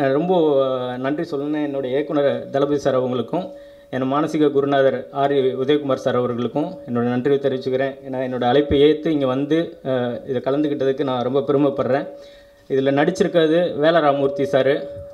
அஹ் ரொம்ப அஹ், நன்றி சொல்லணும் என்னுடைய இயக்குனர் தளபதி சார் அவங்களுக்கும் என் மானசீக குருநாதர் ஆர் உதயகுமார் சார் அவர்களுக்கும் என்னோட நன்றி தெரிவிச்சுக்கிறேன் ஏன்னா என்னோட அழைப்பை ஏற்று இங்கே வந்து அஹ், இதை கலந்துக்கிட்டதுக்கு நான் ரொம்ப பெருமைப்படுறேன் இதில் நடிச்சிருக்கிறது வேலராமூர்த்தி சார்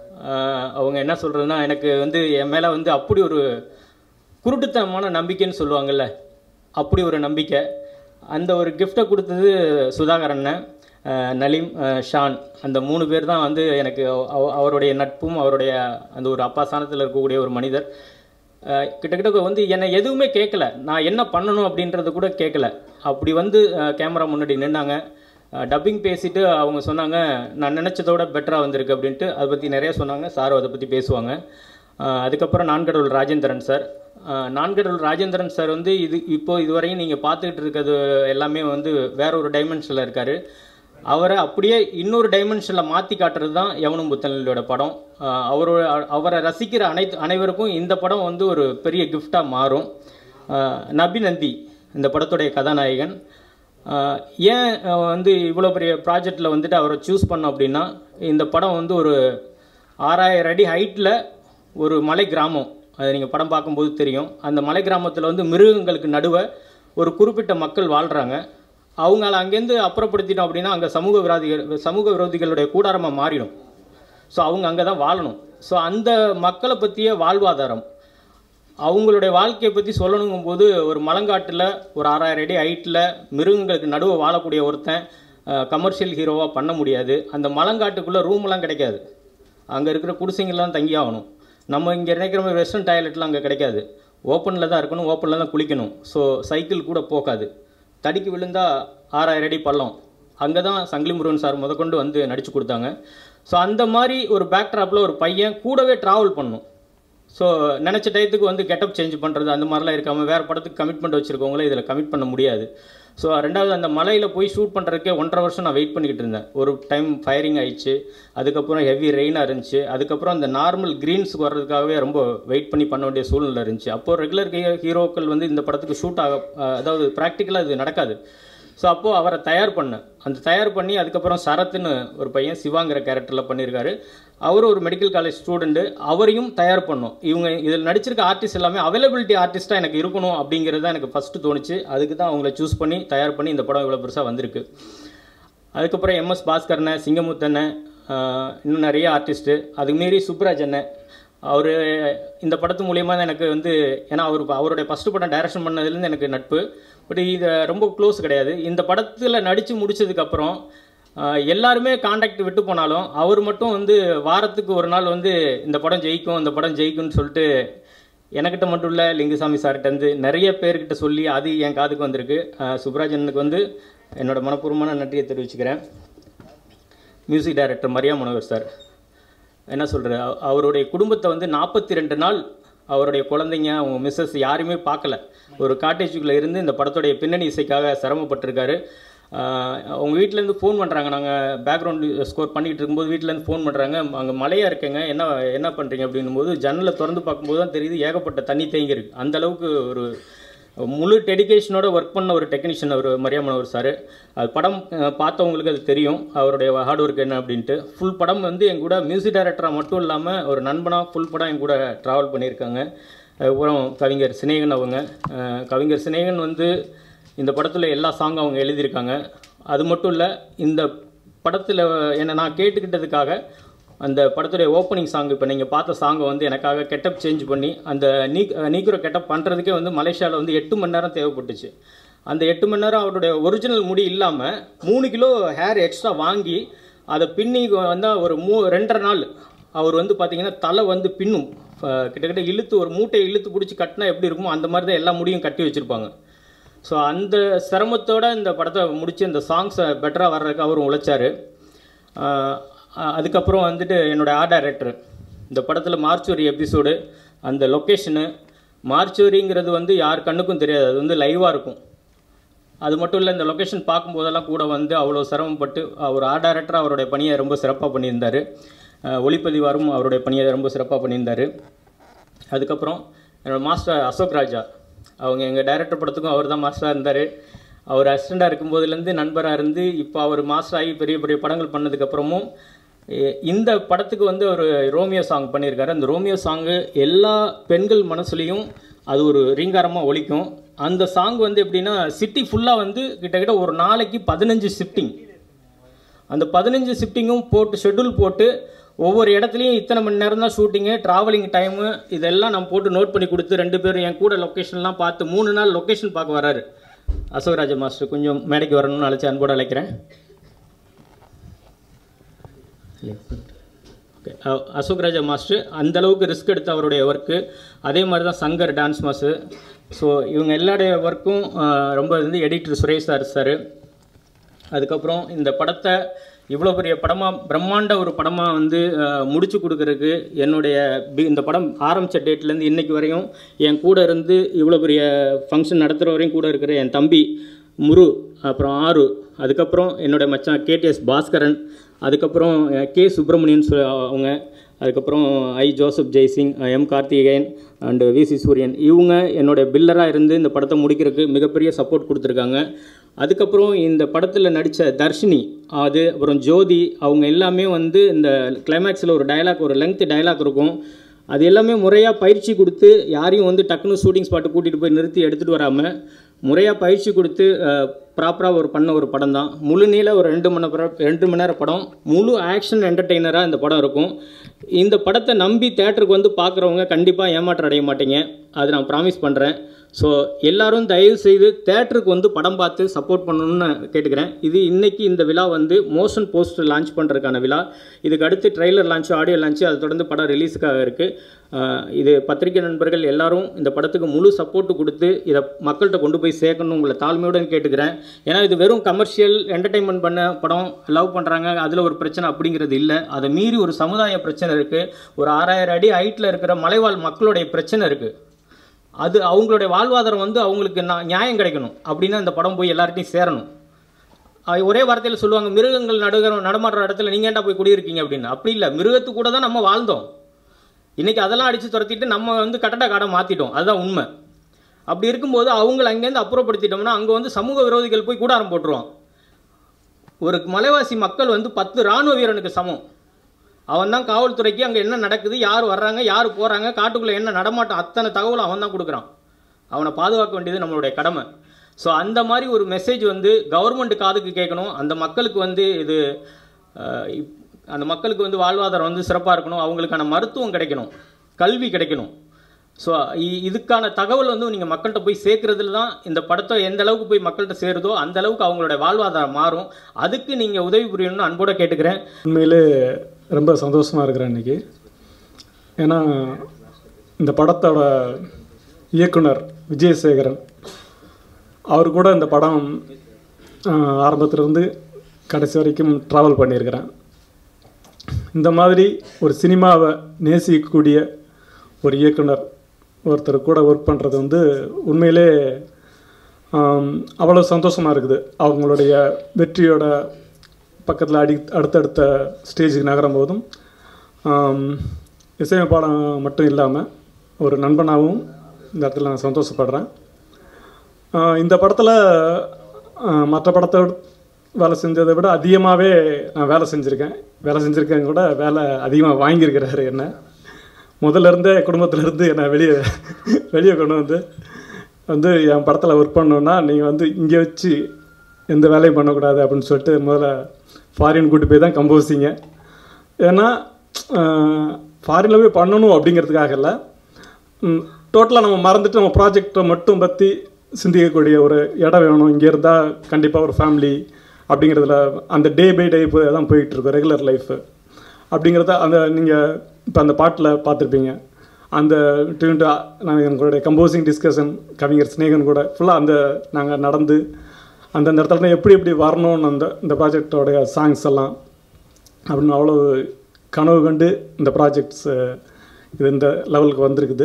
அவங்க என்ன சொல்கிறதுனா எனக்கு வந்து என் மேலே வந்து அப்படி ஒரு குருட்டுத்தனமான நம்பிக்கைன்னு சொல்லுவாங்கல்ல அப்படி ஒரு நம்பிக்கை அந்த ஒரு கிஃப்டை கொடுத்தது சுதாகர் அண்ணன் அஹ், நலீம் அஹ், ஷான் அந்த மூணு பேர் தான் வந்து எனக்கு அவ- அவருடைய நட்பும் அவருடைய அந்த ஒரு அப்பா ஸ்தானத்தில் இருக்கக்கூடிய ஒரு மனிதர் அஹ், கிட்டத்தட்ட வந்து என்னை எதுவுமே கேட்கல நான் என்ன பண்ணணும் அப்படின்றத கூட கேட்கல அப்படி வந்து கேமரா முன்னாடி நின்னாங்க டப்பிங் பேசிட்டு அவங்க சொன்னாங்க நான் நினச்சதோட பெட்டராக வந்திருக்கு அப்படின்ட்டு அதை பற்றி நிறைய சொன்னாங்க சாரும் அதை பற்றி பேசுவாங்க அஹ் அதுக்கப்புறம் நான்கடவுள் ராஜேந்திரன் சார் அஹ் நான்கடவுள் ராஜேந்திரன் சார் வந்து இது இப்போ இதுவரையும் நீங்கள் பார்த்துக்கிட்டு இருக்கிறது எல்லாமே வந்து வேற ஒரு டைமென்ஷனில் இருக்கார் அவரை அப்படியே இன்னொரு டைமென்ஷனில் மாற்றி காட்டுறது தான் எவனும் புத்தனோட படம் அஹ் அவரோட அவரை ரசிக்கிற அனைத்து அனைவருக்கும் இந்த படம் வந்து ஒரு பெரிய கிஃப்டாக மாறும் அஹ் நபி நந்தி இந்த படத்துடைய கதாநாயகன் அஹ் ஏன் அஹ் வந்து இவ்வளோ பெரிய ப்ராஜெக்டில் வந்துட்டு அவரை சூஸ் பண்ணோம் அப்படின்னா இந்த படம் வந்து ஒரு ஆறாயிரம் அடி ஹைட்டில் ஒரு மலை கிராமம் அது நீங்கள் படம் பார்க்கும்போது தெரியும் அந்த மலை கிராமத்தில் வந்து மிருகங்களுக்கு நடுவே ஒரு குறிப்பிட்ட மக்கள் வாழ்கிறாங்க அவங்கள அங்கேருந்து அப்புறப்படுத்திட்டோம் அப்படின்னா அங்கே சமூக விரோதிகள் சமூக விரோதிகளுடைய கூடாரமாக மாறிடும் ஸோ அவங்க அங்கே தான் வாழணும் ஸோ அந்த மக்களை பற்றிய வாழ்வாதாரம் அவங்களுடைய வாழ்க்கையை பற்றி சொல்லணுங்கும் போது ஒரு மலங்காட்டில் ஒரு ஆறாயிரம் அடி ஹைட்டில் மிருகங்களுக்கு நடுவே வாழக்கூடிய ஒருத்தன் கமர்ஷியல் ஹீரோவாக பண்ண முடியாது அந்த மலங்காட்டுக்குள்ளே ரூம்லாம் கிடைக்காது அங்கே இருக்கிற குடிசைங்கள்லாம் தங்கி ஆகணும் நம்ம இங்கே நினைக்கிற மாதிரி வெஸ்டர்ன் டாய்லெட்லாம் அங்கே கிடைக்காது ஓப்பனில் தான் இருக்கணும் ஓப்பனில் தான் குளிக்கணும் ஸோ சைக்கிள் கூட போகாது தடிக்கு விழுந்தா ஆறாயிரம் அடி பள்ளம் அங்கே தான் சங்கிலி முருகன் சார் முதற்கொண்டு வந்து நடித்து கொடுத்தாங்க ஸோ அந்த மாதிரி ஒரு பேக்ட்ராப்பில் ஒரு பையன் கூடவே ட்ராவல் பண்ணும் ஸோ நினச்ச டயத்துக்கு வந்து கெட்டப் சேஞ்ச் பண்ணுறது அந்த மாதிரிலாம் இருக்காமல் வேறு படத்துக்கு கமிட்மெண்ட் வச்சுருக்கவங்களே இதில் கமிட் பண்ண முடியாது ஸோ ரெண்டாவது அந்த மலையில் போய் ஷூட் பண்ணுறதுக்கே ஒன்றரை வருஷம் நான் வெயிட் பண்ணிக்கிட்டு இருந்தேன் ஒரு டைம் ஃபயரிங் ஆயிடுச்சு அதுக்கப்புறம் ஹெவி ரெயினாக இருந்துச்சு அதுக்கப்புறம் அந்த நார்மல் க்ரீன்ஸுக்கு வர்றதுக்காகவே ரொம்ப வெயிட் பண்ணி பண்ண வேண்டிய சூழ்நிலை இருந்துச்சு அப்போது ரெகுலர் ஹீரோக்கள் வந்து இந்த படத்துக்கு ஷூட் ஆக அஹ், அதாவது ப்ராக்டிக்கலாக இது நடக்காது ஸோ அப்போது அவரை தயார் பண்ணேன் அந்த தயார் பண்ணி அதுக்கப்புறம் சரத்னு ஒரு பையன் சிவாங்கிற கேரக்டரில் பண்ணியிருக்காரு அவரும் ஒரு மெடிக்கல் காலேஜ் ஸ்டூடெண்ட்டு அவரையும் தயார் பண்ணோம் இவங்க இதில் நடிச்சிருக்க ஆர்டிஸ்ட் எல்லாமே அவைலபிலிட்டி ஆர்டிஸ்ட்டாக எனக்கு இருக்கணும் அப்படிங்கிறது தான் எனக்கு ஃபஸ்ட்டு தோணுச்சு அதுக்கு தான் அவங்கள சூஸ் பண்ணி தயார் பண்ணி இந்த படம் இவ்வளோ பெருசாக வந்திருக்கு அதுக்கப்புறம் எம்எஸ் பாஸ்கர்ண்ண சிங்கமுத்தண்ண இன்னும் நிறைய ஆர்டிஸ்ட்டு அதுக்கு மீறி சுப்ராஜ் அண்ணன் அவர் இந்த படத்து மூலியமாக தான் எனக்கு வந்து ஏன்னா அவர் அவருடைய ஃபஸ்ட்டு படம் டைரக்ஷன் பண்ணதுலேருந்து எனக்கு நட்பு பட் இது ரொம்ப க்ளோஸ் கிடையாது இந்த படத்தில் நடித்து முடிச்சதுக்கப்புறம் எல்லாருமே காண்டாக்ட் விட்டு போனாலும் அவர் மட்டும் வந்து வாரத்துக்கு ஒரு நாள் வந்து இந்த படம் ஜெயிக்கும் இந்த படம் ஜெயிக்கும்னு சொல்லிட்டு எனக்கிட்ட மட்டும் இல்லை லிங்குசாமி சார்கிட்ட இருந்து நிறைய பேர்கிட்ட சொல்லி அது என் காதுக்கு வந்திருக்கு அஹ் சுப்ராஜனுக்கு வந்து என்னோட மனப்பூர்வமான நன்றியை தெரிவிச்சுக்கிறேன் music director Maria Manohar sir என்ன சொல்கிறது அவருடைய குடும்பத்தை வந்து நாற்பத்தி ரெண்டு நாள் அவருடைய குழந்தைங்க அவங்க மிஸ்ஸஸ் யாருமே பார்க்கல ஒரு காட்டேஜுக்குள்ளே இருந்து இந்த படத்துடைய பின்னணி இசைக்காக சிரமப்பட்டிருக்காரு ஆஹ் அவங்க வீட்டிலேருந்து ஃபோன் பண்ணுறாங்க நாங்கள் பேக்ரவுண்ட் ஸ்கோர் பண்ணிகிட்டு இருக்கும்போது வீட்டிலேருந்து ஃபோன் பண்ணுறாங்க அங்கே மழையாக இருக்குங்க என்ன என்ன பண்ணுறீங்க அப்படின்னும் போது ஜன்னலை திறந்து பார்க்கும்போது தான் தெரியுது ஏகப்பட்ட தண்ணி தேங்கி இருக்கு அந்த அளவுக்கு ஒரு முழு டெடிகேஷனோட ஒர்க் பண்ண ஒரு டெக்னீஷியன் அவர் மரியாமனவர் சார் அது படம் அஹ், பார்த்தவங்களுக்கு அது தெரியும் அவருடைய ஹார்ட் ஒர்க் என்ன அப்படின்ட்டு ஃபுல் படம் வந்து என் கூட மியூசிக் டைரக்டராக மட்டும் இல்லாமல் ஒரு நண்பனாக ஃபுல் படம் என் கூட ட்ராவல் பண்ணியிருக்காங்க அதுக்கப்புறம் கவிஞர் சினேகன் அவங்க அஹ், கவிஞர் சினேகன் வந்து இந்த படத்தில் எல்லா சாங்கும் அவங்க எழுதியிருக்காங்க அது மட்டும் இல்லை இந்த படத்தில் என்னை நான் கேட்டுக்கிட்டதுக்காக அந்த படத்துடைய ஓப்பனிங் சாங் இப்போ நீங்கள் பார்த்த சாங்கை வந்து எனக்காக கெட்டப் சேஞ்ச் பண்ணி அந்த நீ நீக்கிற கெட்டப் பண்ணுறதுக்கே வந்து மலேசியாவில் வந்து எட்டு மணி நேரம் தேவைப்பட்டுச்சு அந்த எட்டு மணி நேரம் அவருடைய ஒரிஜினல் முடி இல்லாமல் மூணு கிலோ ஹேர் எக்ஸ்ட்ரா வாங்கி அதை பின்னி வந்து ஒரு மூ ரெண்டரை நாள் அவர் வந்து பார்த்தீங்கன்னா தலை வந்து பின்னும் அஹ் கிட்டத்தட்ட இழுத்து ஒரு மூட்டையை இழுத்து பிடிச்சி கட்டினா எப்படி இருக்குமோ அந்த மாதிரி தான் எல்லா முடியும் கட்டி வச்சுருப்பாங்க ஸோ அந்த சிரமத்தோட இந்த படத்தை முடித்து இந்த சாங்ஸை பெட்டராக வர்றதுக்கு அவரும் உழைச்சார் அதுக்கப்புறம் வந்துட்டு என்னோடய ஆர்ட் டைரக்டர் இந்த படத்தில் மார்ச்சுவரி எபிசோடு அந்த லொக்கேஷனு மார்ச்சுவரிங்கிறது வந்து யார் கண்ணுக்கும் தெரியாது அது வந்து லைவாக இருக்கும் அது மட்டும் இல்லை இந்த லொக்கேஷன் பார்க்கும்போதெல்லாம் கூட வந்து அவ்வளோ சிரமப்பட்டு அவர் ஆர்ட் டைரக்டர் அவருடைய பணியை ரொம்ப சிறப்பாக பண்ணியிருந்தார் ஒளிப்பதிவாரும் அவருடைய பணியை ரொம்ப சிறப்பாக பண்ணியிருந்தார் அதுக்கப்புறம் என்னோட மாஸ்டர் அசோக் ராஜா அவங்க எங்கள் டைரக்டர் படத்துக்கும் அவர் தான் மாஸ்டராக இருந்தார் அவர் அசிஸ்டண்டாக இருக்கும்போதுலேருந்து நண்பராக இருந்து இப்போ அவர் மாஸ்டர் ஆகி பெரிய பெரிய படங்கள் பண்ணதுக்கப்புறமும் எ- இந்த படத்துக்கு வந்து ஒரு ரோமியோ சாங் பண்ணியிருக்காரு அந்த ரோமியோ சாங்கு எல்லா பெண்கள் மனசுலேயும் அது ஒரு ரீங்காரமாக ஒலிக்கும் அந்த சாங் வந்து எப்படின்னா சிட்டி ஃபுல்லாக வந்து கிட்டத்தட்ட ஒரு நாளைக்கு பதினஞ்சு ஷிஃப்டிங் அந்த பதினஞ்சு ஷிஃப்டிங்கும் போட்டு ஷெட்யூல் போட்டு ஒவ்வொரு இடத்துலையும் இத்தனை மணி நேரம் தான் ஷூட்டிங்கு ட்ராவலிங் டைமு இதெல்லாம் நான் போட்டு நோட் பண்ணி கொடுத்து ரெண்டு பேரும் என் கூட லொக்கேஷன்லாம் பார்த்து மூணு நாள் லொக்கேஷன் பார்க்க வராரு அசோகராஜ மாஸ்டர் கொஞ்சம் மேடைக்கு வரணும்னு அழைச்சி அன்போடு அழைக்கிறேன் ஓகே அசோக் ராஜா மாஸ்டர் அந்த அளவுக்கு ரிஸ்க் எடுத்த அவருடைய ஒர்க்கு அதே மாதிரி தான் சங்கர் டான்ஸ் மாஸ்டர் ஸோ இவங்க எல்லாருடைய ஒர்க்கும் ரொம்ப வந்து எடிட்டர் சுரேஷ் சார் சார் அதுக்கப்புறம் இந்த படத்தை இவ்வளோ பெரிய படமாக பிரம்மாண்ட ஒரு படமாக வந்து அஹ், முடிச்சு கொடுக்கறதுக்கு என்னுடைய பி- இந்த படம் ஆரம்பித்த டேட்லேருந்து இன்னைக்கு வரையும் என் கூட இருந்து இவ்வளோ பெரிய ஃபங்க்ஷன் நடத்துகிற வரையும் கூட இருக்கிற என் தம்பி முரு அப்புறம் ஆரு அதுக்கப்புறம் என்னோட மச்சான் கேடிஎஸ் பாஸ்கரன் அதுக்கப்புறம் அஹ், கே சுப்பிரமணியன் சொ- அவங்க அதுக்கப்புறம் I Joseph Jaisingh M Karthikeyan and VC Suriyan இவங்க என்னோட பில்லராக இருந்து இந்த படத்தை முடிக்கிறதுக்கு மிகப்பெரிய சப்போர்ட் கொடுத்துருக்காங்க அதுக்கப்புறம் இந்த படத்தில் நடித்த தர்ஷினி அது அப்புறம் ஜோதி அவங்க எல்லாமே வந்து இந்த கிளைமேக்ஸில் ஒரு டயலாக் ஒரு லெங்க் டயலாக் இருக்கும் அது எல்லாமே முறையாக பயிற்சி கொடுத்து யாரையும் வந்து டக்குன்னு ஷூட்டிங் ஸ்பாட்டு கூட்டிகிட்டு போய் நிறுத்தி எடுத்துகிட்டு வராமல் முறையாக பயிற்சி கொடுத்து ப்ராப்பராக ஒரு பண்ண ஒரு படம் தான் முழு நீள ஒரு ரெண்டு மணி நேரம் ரெண்டு மணி நேரம் படம் முழு ஆக்ஷன் என்டர்டெய்னராக இந்த படம் இருக்கும் இந்த படத்தை நம்பி தேட்டருக்கு வந்து பார்க்குறவங்க கண்டிப்பாக ஏமாற்றம் அடைய மாட்டீங்க அது நான் ப்ராமிஸ் பண்ணுறேன் ஸோ எல்லாரும் தயவு செய்து தேட்டருக்கு வந்து படம் பார்த்து சப்போர்ட் பண்ணணும்னு கேட்டுக்கிறேன் இது இன்னைக்கு இந்த விழா வந்து மோஷன் போஸ்டர் லான்ச் பண்ணுறதுக்கான விழா இதுக்கு அடுத்து ட்ரெய்லர் லான்ச் ஆடியோ லான்ச் அது தொடர்ந்து படம் ரிலீஸுக்காக இருக்குது இது பத்திரிகை நண்பர்கள் எல்லாரும் இந்த படத்துக்கு முழு சப்போர்ட் கொடுத்து இதை மக்கள்கிட்ட கொண்டு போய் சேர்க்கணும் உங்களை தாழ்மையுடன் கேட்டுக்கிறேன் ஏன்னா இது வெறும் கமர்ஷியல் என்டர்டைன்மெண்ட் பண்ண படம் லவ் பண்ணுறாங்க அதில் ஒரு பிரச்சனை அப்படிங்கிறது இல்லை அதை மீறி ஒரு சமுதாய பிரச்சனை இருக்குது ஒரு ஆறாயிரம் அடி ஹைட்டில் இருக்கிற மலைவாழ் மக்களுடைய பிரச்சனை இருக்குது அது அவங்களுடைய வாழ்வாதாரம் வந்து அவங்களுக்கு நா- நியாயம் கிடைக்கணும் அப்படின்னா இந்த படம் போய் எல்லார்ட்டையும் சேரணும் அது ஒரே வார்த்தையில் சொல்லுவாங்க மிருகங்கள் நடுகிற நடமாடுற இடத்துல நீங்கள் ஏன்டா போய் குடியிருக்கீங்க அப்படின்னு அப்படி இல்லை மிருகத்து கூட தான் நம்ம வாழ்ந்தோம் இன்னைக்கு அதெல்லாம் அடித்து துரத்திட்டு நம்ம வந்து கட்டட காடை மாற்றிட்டோம் அதுதான் உண்மை அப்படி இருக்கும்போது அவங்கள அங்கேருந்து அப்புறப்படுத்திட்டோம்னா அங்கே வந்து சமூக விரோதிகள் போய் கூடாரம் போட்டுருவான் ஒரு மலைவாசி மக்கள் வந்து பத்து இராணுவ வீரனுக்கு சமம் அவன் தான் காவல்துறைக்கு அங்கே என்ன நடக்குது யார் வர்றாங்க யார் போகிறாங்க காட்டுக்குள்ளே என்ன நடமாட்டம் அத்தனை தகவலும் அவன் தான் கொடுக்குறான் அவனை பாதுகாக்க வேண்டியது நம்மளுடைய கடமை ஸோ அந்த மாதிரி ஒரு மெசேஜ் வந்து கவர்மெண்ட் காதுக்கு கேட்கணும் அந்த மக்களுக்கு வந்து இது அஹ், இப்- அந்த மக்களுக்கு வந்து வாழ்வாதாரம் வந்து சிறப்பாக இருக்கணும் அவங்களுக்கான மருத்துவம் கிடைக்கணும் கல்வி கிடைக்கணும் ஸோ இதுக்கான தகவல் வந்து நீங்கள் மக்கள்கிட்ட போய் சேர்க்கறதுல தான் இந்த படத்தை எந்த அளவுக்கு போய் மக்கள்கிட்ட சேருதோ அந்த அளவுக்கு அவங்களோட வாழ்வாதாரம் மாறும் அதுக்கு நீங்கள் உதவி புரியணும்னு அன்போட கேட்டுக்கிறேன் உண்மையிலே ரொம்ப சந்தோஷமாக இருக்கிறேன் இன்னைக்கு ஏன்னா இந்த படத்தோட இயக்குனர் விஜயசேகரன் அவர் கூட இந்த படம் ஆஹ், ஆரம்பத்திலிருந்து கடைசி வரைக்கும் ட்ராவல் பண்ணியிருக்கிறேன் இந்த மாதிரி ஒரு சினிமாவை நேசிக்கக்கூடிய ஒரு இயக்குனர் ஒருத்தர் கூட ஒர்க் பண்ணுறது வந்து உண்மையிலே ஆம், அவ்வளோ சந்தோஷமாக இருக்குது அவங்களுடைய வெற்றியோட பக்கத்தில் அடி அடுத்தடுத்த ஸ்டேஜுக்கு நகரும் போதும் ஆம், இசையமைப்பாளம் மட்டும் இல்லாமல் ஒரு நண்பனாகவும் இந்த இடத்துல நான் சந்தோஷப்படுறேன் ஆஹ், இந்த படத்தில் மற்ற படத்தோட வேலை செஞ்சதை விட அதிகமாகவே நான் வேலை செஞ்சுருக்கேன் வேலை செஞ்சுருக்கேன் கூட வேலை அதிகமாக வாங்கியிருக்கிறாரு என்ன முதல்ல இருந்தே குடும்பத்துல இருந்து என்னை வெளியே வெளியே கொண்டு வந்து வந்து என் படத்தில் ஒர்க் பண்ணணுன்னா நீங்கள் வந்து இங்கே வச்சு எந்த வேலையும் பண்ணக்கூடாது அப்படின்னு சொல்லிட்டு முதல்ல ஃபாரின் கூட்டி போய் தான் கம்போசிங்க ஏன்னா ஃபாரினில் போய் பண்ணணும் அப்படிங்கிறதுக்காக இல்லை டோட்டலாக நம்ம மறந்துட்டு நம்ம ப்ராஜெக்டை மட்டும் பற்றி சிந்திக்கக்கூடிய ஒரு இடம் வேணும் இங்கே இருந்தால் கண்டிப்பாக ஒரு ஃபேமிலி அப்படிங்கிறதுல அந்த டே பை டே போய் தான் போயிட்டு இருக்கோம் ரெகுலர் லைஃப் அப்படிங்கிறத அந்த நீங்கள் இப்போ அந்த பாட்டில் பார்த்துருப்பீங்க அந்த டியூன்ட்டு நாங்கள் எங்களுடைய கம்போசிங் டிஸ்கஷன் கவிஞர் ஸ்னேகன் கூட ஃபுல்லாக அந்த நாங்கள் நடந்து அந்தந்த இடத்துல இருந்து எப்படி எப்படி வரணும்னு அந்த இந்த ப்ராஜெக்டோடைய சாங்ஸ் எல்லாம் அப்படின்னு அவ்வளோ கனவு கண்டு இந்த ப்ராஜெக்ட்ஸ் இது இந்த லெவலுக்கு வந்திருக்குது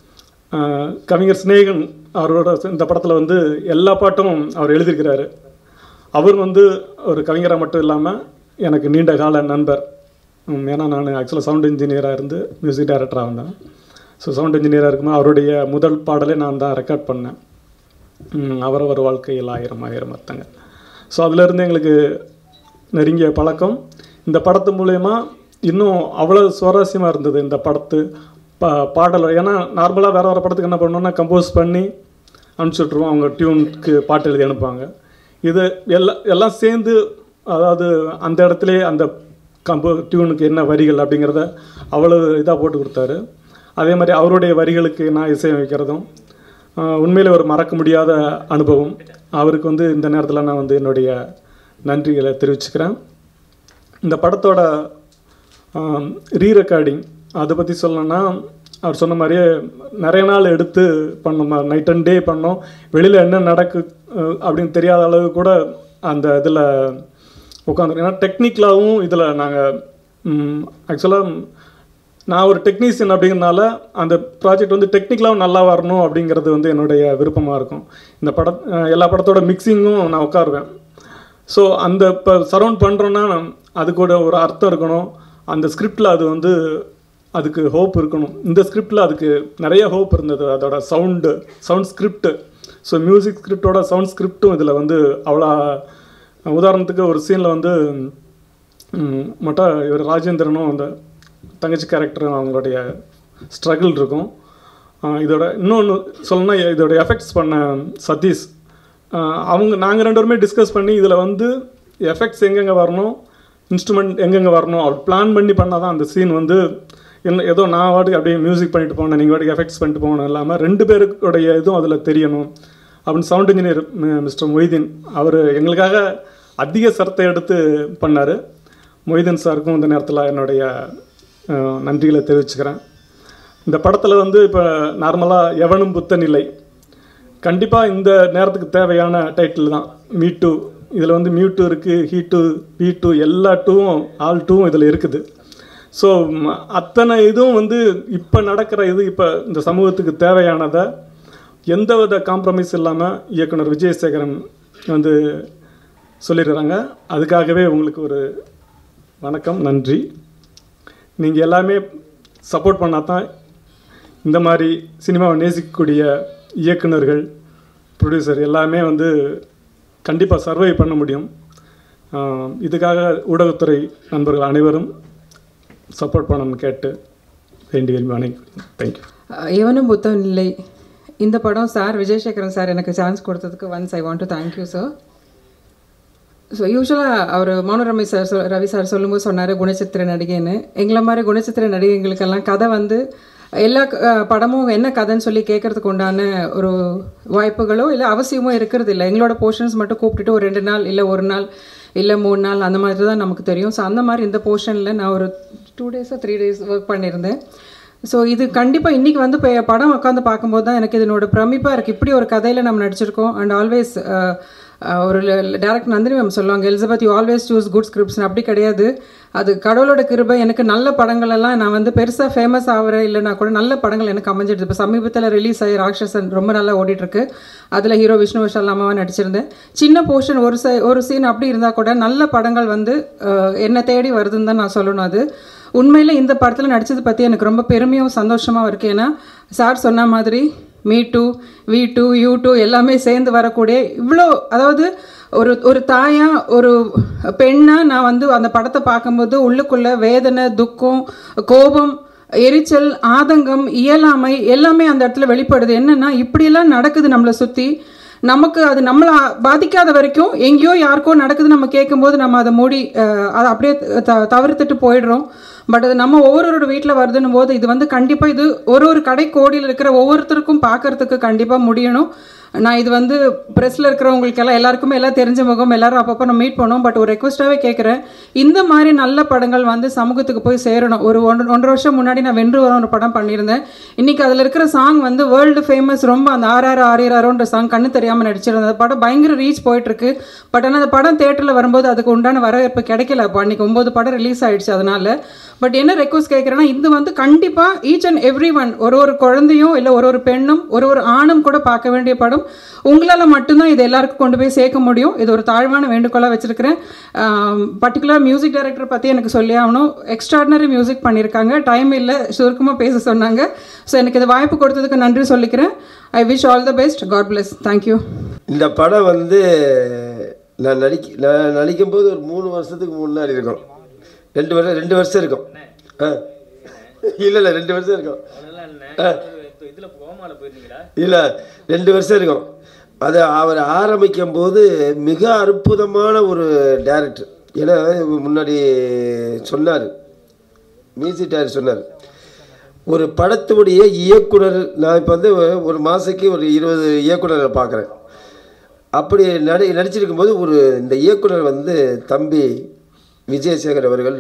ஆஹ் கவிஞர் சிநேகன் அவரோட இந்த படத்தில் வந்து எல்லா பாட்டும் அவர் எழுதியிருக்கிறாரு அவர் வந்து ஒரு கவிஞராக மட்டும் இல்லாமல் எனக்கு நீண்ட கால நண்பர் உம், ஏன்னா நான் ஆக்சுவலாக சவுண்ட் இன்ஜினியராக இருந்து மியூசிக் டைரக்டராக வந்தேன் ஸோ சவுண்ட் இன்ஜினியராக இருக்கும்போது அவருடைய முதல் பாடலே நான் தான் ரெக்கார்ட் பண்ணேன் உம், அவரவர் வாழ்க்கையில் ஆயிரம் ஆயிரம் அர்த்தங்கள் ஸோ அதிலிருந்து எங்களுக்கு நெருங்கிய பழக்கம் இந்த படத்து மூலயமா இன்னும் அவ்வளோ சுவாரஸ்யமாக இருந்தது இந்த படத்து பா பாடல் ஏன்னா நார்மலாக வேறு வேறு படத்துக்கு என்ன பண்ணோம்னா கம்போஸ் பண்ணி அனுப்பிச்சி விட்ருவோம் அவங்க டியூனுக்கு பாட்டு எழுதி அனுப்புவாங்க இது எல்லாம் எல்லாம் சேர்ந்து அதாவது அந்த இடத்துலே அந்த கம்போ டியூனுக்கு என்ன வரிகள் அப்படிங்கிறத அவ்வளோ இதாக போட்டு கொடுத்தாரு அதே மாதிரி அவருடைய வரிகளுக்கு நான் இசையமைக்கிறதும் ஆஹ், உண்மையிலே ஒரு மறக்க முடியாத அனுபவம் அவருக்கு வந்து இந்த நேரத்தில் நான் வந்து என்னுடைய நன்றிகளை தெரிவிச்சுக்கிறேன் இந்த படத்தோட ரீ ரெக்கார்டிங் அதை பற்றி சொல்லணும்னா அவர் சொன்ன மாதிரியே நிறைய நாள் எடுத்து பண்ணோம் நைட் அண்ட் டே பண்ணோம் வெளியில் என்ன நடக்கு அஹ், அப்படின்னு தெரியாத அளவு கூட அந்த இதில் உட்காந்துருக்கோம் ஏன்னா டெக்னிக்கலாகவும் இதில் நாங்கள் ஆக்சுவலாக நான் ஒரு டெக்னீஷியன் அப்படிங்கிறனால அந்த ப்ராஜெக்ட் வந்து டெக்னிக்கலாகவும் நல்லா வரணும் அப்படிங்கிறது வந்து என்னுடைய விருப்பமாக இருக்கும் இந்த பட அஹ், எல்லா படத்தோட மிக்சிங்கும் நான் உட்காருவேன் ஸோ அந்த இப்போ சரவுண்ட் பண்ணுறோன்னா அதுக்கு ஒரு ஒரு அர்த்தம் இருக்கணும் அந்த ஸ்கிரிப்டில் அது வந்து அதுக்கு ஹோப் இருக்கணும் இந்த ஸ்கிரிப்டில் அதுக்கு நிறைய ஹோப் இருந்தது அதோட sound sound script so music ஸ்கிரிப்டோட சவுண்ட் ஸ்கிரிப்டும் இதில் வந்து அவ்வளோ உதாரணத்துக்கு ஒரு சீனில் வந்து ம், மட்டும் இவர் ராஜேந்திரனும் அந்த தங்கச்சி கேரக்டரும் அவங்களுடைய ஸ்ட்ரகிள் இருக்கும் ஆஹ் இதோட இன்னொன்று சொல்லணும்னா இதோட எஃபெக்ட்ஸ் பண்ண சதீஷ் ஆஹ் அவங்க நாங்கள் ரெண்டு பேருமே டிஸ்கஸ் பண்ணி இதில் வந்து எஃபெக்ட்ஸ் எங்கெங்கே வரணும் இன்ஸ்ட்ருமெண்ட் எங்கெங்கே வரணும் அவர் பிளான் பண்ணி பண்ணால் தான் அந்த சீன் வந்து என்ன ஏதோ நான் வாட்டுக்கு அப்படியே மியூசிக் பண்ணிட்டு போனேன் நீங்கள் வாட்டுக்கு எஃபெக்ட்ஸ் பண்ணிட்டு போகணும் இல்லாமல் ரெண்டு பேருக்குடைய இதுவும் அதில் தெரியணும் அப்படின்னு சவுண்ட் இன்ஜினியர் மிஸ்டர் மொய்தீன் அவர் எங்களுக்காக அதிக சரத்தை எடுத்து பண்ணார் மொய்தீன் சாருக்கும் இந்த நேரத்தில் என்னுடைய அஹ், நன்றிகளை தெரிவிச்சுக்கிறேன் இந்த படத்தில் வந்து இப்போ நார்மலாக எவனும் புத்த நிலை கண்டிப்பாக இந்த நேரத்துக்கு தேவையான டைட்டில் தான் மீ டூ இதில் வந்து மியூ டூ இருக்குது ஹீ டூ பி டூ எல்லா டூவும் ஆல் டூவும் இதில் இருக்குது ஸோ அத்தனை இதுவும் வந்து இப்போ நடக்கிற இது இப்போ இந்த சமூகத்துக்கு தேவையானதை எந்தவித காம்ப்ரமைஸ் இல்லாமல் இயக்குனர் விஜயசேகரன் வந்து சொல்லிடுறாங்க அதுக்காகவே உங்களுக்கு ஒரு வணக்கம் நன்றி நீங்கள் எல்லாமே சப்போர்ட் பண்ணால் தான் இந்த மாதிரி சினிமாவை நேசிக்கக்கூடிய இயக்குனர்கள் ப்ரொடியூசர் எல்லாமே வந்து கண்டிப்பாக சர்வை பண்ண முடியும் ஆஹ் இதுக்காக ஊடகத்துறை நண்பர்கள் அனைவரும் சப்போர்ட் பண்ணணும்னு கேட்டு வேண்டி விரும்பி வணக்கம் தேங்க்யூ எவனும் புத்தம் இல்லை இந்த படம் சார் விஜயசேகரன் சார் எனக்கு சான்ஸ் கொடுத்ததுக்கு once I want to thank you sir so யூஸ்வலாக அவர் மௌனரமை சார் சொல் ரவி சார் சொல்லும்போது சொன்னார் குணச்சித்திர நடிகைன்னு எங்களை மாதிரி குணச்சித்திர நடிகைகளுக்கெல்லாம் கதை வந்து எல்லா அஹ், படமும் என்ன கதைன்னு சொல்லி கேட்கறதுக்கு உண்டான ஒரு வாய்ப்புகளோ இல்லை அவசியமோ இருக்கிறது இல்லை எங்களோட போர்ஷன்ஸ் மட்டும் கூப்பிட்டுட்டு ஒரு ரெண்டு நாள் இல்லை ஒரு நாள் இல்லை மூணு நாள் அந்த மாதிரி தான் நமக்கு தெரியும் ஸோ அந்த மாதிரி இந்த போர்ஷனில் நான் ஒரு டூ டேஸோ த்ரீ டேஸ் ஒர்க் பண்ணியிருந்தேன் ஸோ இது கண்டிப்பாக இன்றைக்கி வந்து இப்போ படம் உட்காந்து பார்க்கும்போது தான் எனக்கு இதனோட பிரமிப்பாக இருக்குது இப்படி ஒரு கதையில் நம்ம நடிச்சிருக்கோம் அண்ட் ஆல்வேஸ் ஒரு டேரக்ட் நந்தினி மேம் சொல்லுவாங்க Elizabeth you always choose good scripts அப்படி கிடையாது அது கடவுளோட கிருபை எனக்கு நல்ல படங்கள் எல்லாம் நான் வந்து பெருசாக ஃபேமஸ் ஆகிறேன் இல்லைனா கூட நல்ல படங்கள் எனக்கு அமைஞ்சிடுது இப்போ சமீபத்தில் ரிலீஸ் ஆகி ராட்சசன் ரொம்ப நல்லா ஓடிட்டுருக்கு அதில் ஹீரோ விஷ்ணு விஷால் அம்மாவாக நடிச்சிருந்தேன் சின்ன போர்ஷன் ஒரு சை ஒரு சீன் அப்படி இருந்தால் கூட நல்ல படங்கள் வந்து அஹ், என்னை தேடி வருதுன்னு தான் நான் சொல்லணும் அது உண்மையில் இந்த படத்தில் நடித்தது பற்றி எனக்கு ரொம்ப பெருமையும் சந்தோஷமாகவும் இருக்குது ஏன்னா சார் சொன்ன மாதிரி me too we too you too எல்லாமே சேர்ந்து வரக்கூடிய இவ்வளோ அதாவது ஒரு ஒரு தாயா ஒரு பெண்ணா நான் வந்து அந்த படத்தை பார்க்கும்போது உள்ளுக்குள்ள வேதனை துக்கம் கோபம் எரிச்சல் ஆதங்கம் இயலாமை எல்லாமே அந்த இடத்துல வெளிப்படுது என்னன்னா இப்படியெல்லாம் நடக்குது நம்மளை சுற்றி நமக்கு அது நம்மளை பாதிக்காத வரைக்கும் எங்கேயோ யாருக்கோ நடக்குது நம்ம கேட்கும்போது நம்ம அதை மூடி அஹ், அதை அப்படியே த தவிர்த்துட்டு போயிடுறோம் பட் அது நம்ம ஒவ்வொருவரோட வீட்டில் வருதுன்னும் போது இது வந்து கண்டிப்பாக இது ஒரு ஒரு கடை கோடியில் இருக்கிற ஒவ்வொருத்தருக்கும் பார்க்கறதுக்கு கண்டிப்பாக முடியணும் நான் இது வந்து ப்ரெஸ்ஸில் இருக்கிறவங்களுக்கெல்லாம் எல்லாருக்குமே எல்லாம் தெரிஞ்ச முகம் எல்லாரும் அப்பப்போ நம்ம மீட் பண்ணோம் பட் ஒரு ரெக்வஸ்ட்டாகவே கேட்குறேன் இந்த மாதிரி நல்ல படங்கள் வந்து சமூகத்துக்கு போய் சேரணும் ஒரு ஒன்று ஒன்றரை வருஷம் முன்னாடி நான் வென்று வரும் ஒரு படம் பண்ணியிருந்தேன் இன்றைக்கி அதில் இருக்கிற சாங் வந்து வேர்ல்டு ஃபேமஸ் ரொம்ப அந்த ஆர்ஆர் ஆரியாரோன்ற சாங் கண்ணு தெரியாமல் நடிச்சிருந்தது அந்த படம் பயங்கர ரீச் போயிட்டுருக்கு பட் ஆனால் அந்த படம் தேட்டரில் வரும்போது அதுக்கு உண்டான வரவேற்பு கிடைக்கல அப்போ அன்றைக்கி ஒம்பது படம் ரிலீஸ் ஆயிடுச்சு அதனால பட் என்ன ரெக்வஸ்ட் கேட்குறேன்னா இது வந்து கண்டிப்பாக ஈச் அண்ட் எவ்ரி ஒன் ஒரு ஒரு குழந்தையும் இல்லை ஒரு ஒரு பெண்ணும் ஒரு ஒரு ஆணும் கூட பார்க்க வேண்டிய படம் உங்களால் மட்டும்தான் இது எல்லாருக்கும் கொண்டு போய் சேர்க்க முடியும் இது ஒரு தாழ்வான வேண்டுகோளாக வச்சுருக்கிறேன் பர்டிகுலர் மியூசிக் டைரக்டர் பற்றி எனக்கு சொல்லி ஆகணும் எக்ஸ்ட்ராடினரி மியூசிக் பண்ணியிருக்காங்க டைம் இல்லை சுருக்கமாக பேச சொன்னாங்க ஸோ எனக்கு இது வாய்ப்பு கொடுத்ததுக்கு நன்றி சொல்லிக்கிறேன் I wish all the best God bless thank you இந்த படம் வந்து நான் நடிக்க நான் நடிக்கும்போது ஒரு மூணு வருஷத்துக்கு முன்னாடி இருக்கும் ரெண்டு வருஷம் ரெண்டு வருஷம் இருக்கும் ஆ இல்லை இல்லை ரெண்டு வருஷம் இருக்கும் இதில் கோமாவில் போயிருந்தீங்களா இல்லை ரெண்டு வருஷம் இருக்கும் அது அவர் ஆரம்பிக்கும் போது மிக அற்புதமான ஒரு டைரக்டர் ஏன்னா முன்னாடி சொன்னார் மியூசிக் டைரக்டர் சொன்னார் ஒரு படத்துடைய இயக்குனர் நான் இப்போ வந்து ஒரு மாதத்துக்கு ஒரு இருபது இயக்குனரை பார்க்குறேன் அப்படி நடி நடிச்சிருக்கும் போது ஒரு இந்த இயக்குனர் வந்து தம்பி விஜயசேகர் அவர்கள்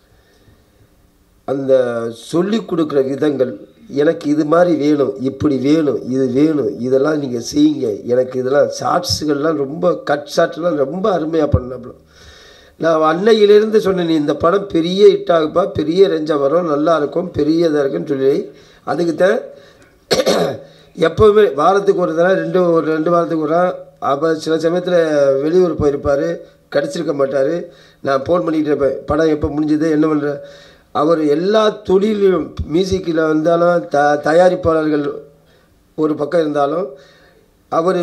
அந்த சொல்லி கொடுக்குற விதங்கள் எனக்கு இது மாதிரி வேணும் இப்படி வேணும் இது வேணும் இதெல்லாம் நீங்கள் செய்யுங்க எனக்கு இதெல்லாம் ஷார்ட்ஸுகள்லாம் ரொம்ப கட் ஷாட்ஸ்லாம் ரொம்ப அருமையாக பண்ணப்படும் நான் அன்னையிலேருந்து சொன்னேன் நீ இந்த படம் பெரிய ஹிட் ஆகுப்பா பெரிய ரேஞ்சாக வரும் நல்லா இருக்கும் பெரிய இதாக இருக்குன்னு சொல்லி அதுக்கு தான் எப்போவுமே வாரத்துக்கு ஒரு தடவை ரெண்டு ஒரு ரெண்டு வாரத்துக்கு ஒரு தடவை அப்போ சில சமயத்தில் வெளியூர் போயிருப்பார் கிடச்சிருக்க மாட்டார் நான் ஃபோன் பண்ணிகிட்டு இருப்பேன் படம் எப்போ முடிஞ்சது என்ன பண்ணுற அவர் எல்லா தொழிலும் மியூசிக்கில் வந்தாலும் த தயாரிப்பாளர்கள் ஒரு பக்கம் இருந்தாலும் அவர்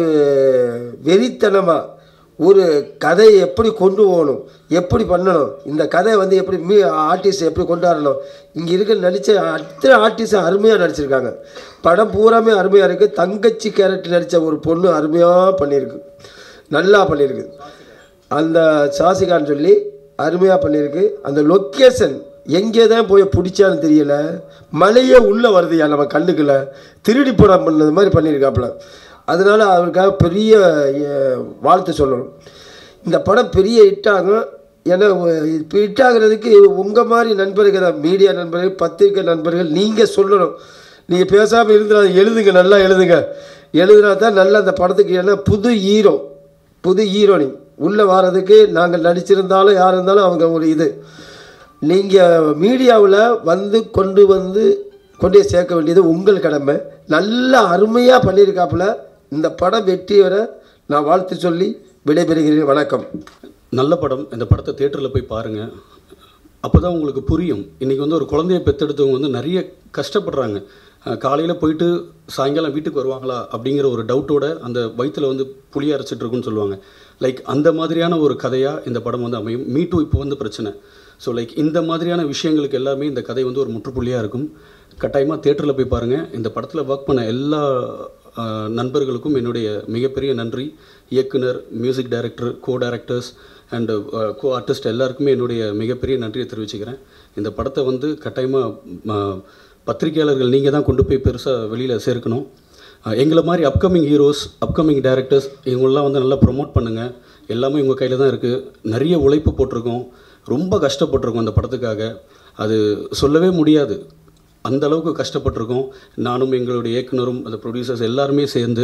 வெறித்தனமாக ஒரு கதையை எப்படி கொண்டு போகணும் எப்படி பண்ணணும் இந்த கதை வந்து எப்படி மீ ஆர்டிஸ்ட் எப்படி கொண்டாடணும் இங்கே இருக்க நடித்த அத்தனை ஆர்டிஸ்ட் அருமையாக நடிச்சிருக்காங்க படம் பூராமே அருமையாக இருக்குது தங்கச்சி கேரக்டர் நடித்த ஒரு பொண்ணு அருமையாக பண்ணியிருக்கு நல்லா பண்ணியிருக்கு அந்த சாசிகான்னு சொல்லி அருமையாக பண்ணியிருக்கு அந்த லொக்கேஷன் எங்கே தான் போய் பிடிச்சான்னு தெரியல மழையே உள்ளே வருதுயா நம்ம கண்ணுக்குள்ள திருடி படம் பண்ணது மாதிரி பண்ணியிருக்காப்புல அதனால அவருக்காக பெரிய அஹ், வாழ்த்து சொல்லணும் இந்த படம் பெரிய ஹிட் ஆகும் ஏன்னா இப்போ ஹிட் ஆகுறதுக்கு உங்கள் மாதிரி நண்பர்கள் மீடியா நண்பர்கள் பத்திரிக்கை நண்பர்கள் நீங்கள் சொல்லணும் நீங்கள் பேசாமல் இருந்துடாது எழுதுங்க நல்லா எழுதுங்க எழுதுனா தான் நல்லா அந்த படத்துக்கு ஏன்னா புது ஹீரோ புது ஹீரோனி உள்ளே வர்றதுக்கு நாங்கள் நடிச்சிருந்தாலும் யார் இருந்தாலும் அவங்க ஒரு இது நீங்கள் மீடியாவில் வந்து கொண்டு வந்து கொண்டு போய் சேர்க்க வேண்டியது உங்கள் கடமை நல்லா அருமையாக பண்ணியிருக்காப்புல இந்த படம் வெற்றி வர நான் வாழ்த்து சொல்லி விடைபெறுகிறேன் வணக்கம் நல்ல படம் இந்த படத்தை தேட்டரில் போய் பாருங்கள் அப்போ தான் உங்களுக்கு புரியும் இன்றைக்கி வந்து ஒரு குழந்தைய பெற்றெடுத்தவங்க வந்து நிறைய கஷ்டப்படுறாங்க காலையில் போயிட்டு சாயங்காலம் வீட்டுக்கு வருவாங்களா அப்படிங்கிற ஒரு டவுட்டோட அந்த வயித்துல வந்து புளிய அரைச்சிட்டு இருக்குன்னு சொல்லுவாங்க லைக் அந்த மாதிரியான ஒரு கதையாக இந்த படம் வந்து அமையும் மீ டூ இப்போ வந்து பிரச்சனை ஸோ லைக் இந்த மாதிரியான விஷயங்களுக்கு எல்லாமே இந்த கதை வந்து ஒரு முற்றுப்புள்ளியாக இருக்கும் கட்டாயமாக தேட்டரில் போய் பாருங்கள் இந்த படத்தில் ஒர்க் பண்ண எல்லா அஹ், நண்பர்களுக்கும் என்னுடைய மிகப்பெரிய நன்றி இயக்குனர் music director co directors and co artist எல்லாருக்குமே என்னுடைய மிகப்பெரிய நன்றியை தெரிவிச்சுக்கிறேன் இந்த படத்தை வந்து கட்டாயமாக பத்திரிகையாளர்கள் நீங்கள் தான் கொண்டு போய் பெருசாக வெளியில் சேர்க்கணும் அஹ், எங்களை மாதிரி அப்கமிங் ஹீரோஸ் அப்கமிங் டேரக்டர்ஸ் இவங்களெலாம் வந்து நல்லா ப்ரொமோட் பண்ணுங்கள் எல்லாமே உங்கள் கையில் தான் இருக்குது நிறைய உழைப்பு போட்டிருக்கோம் ரொம்ப கஷ்டப்பட்டிருக்கோம் அந்த படத்துக்காக அது சொல்லவே முடியாது அந்த அளவுக்கு கஷ்டப்பட்டிருக்கோம் நானும் எங்களுடைய இயக்குனரும் அந்த ப்ரொடியூசர்ஸ் எல்லாருமே சேர்ந்து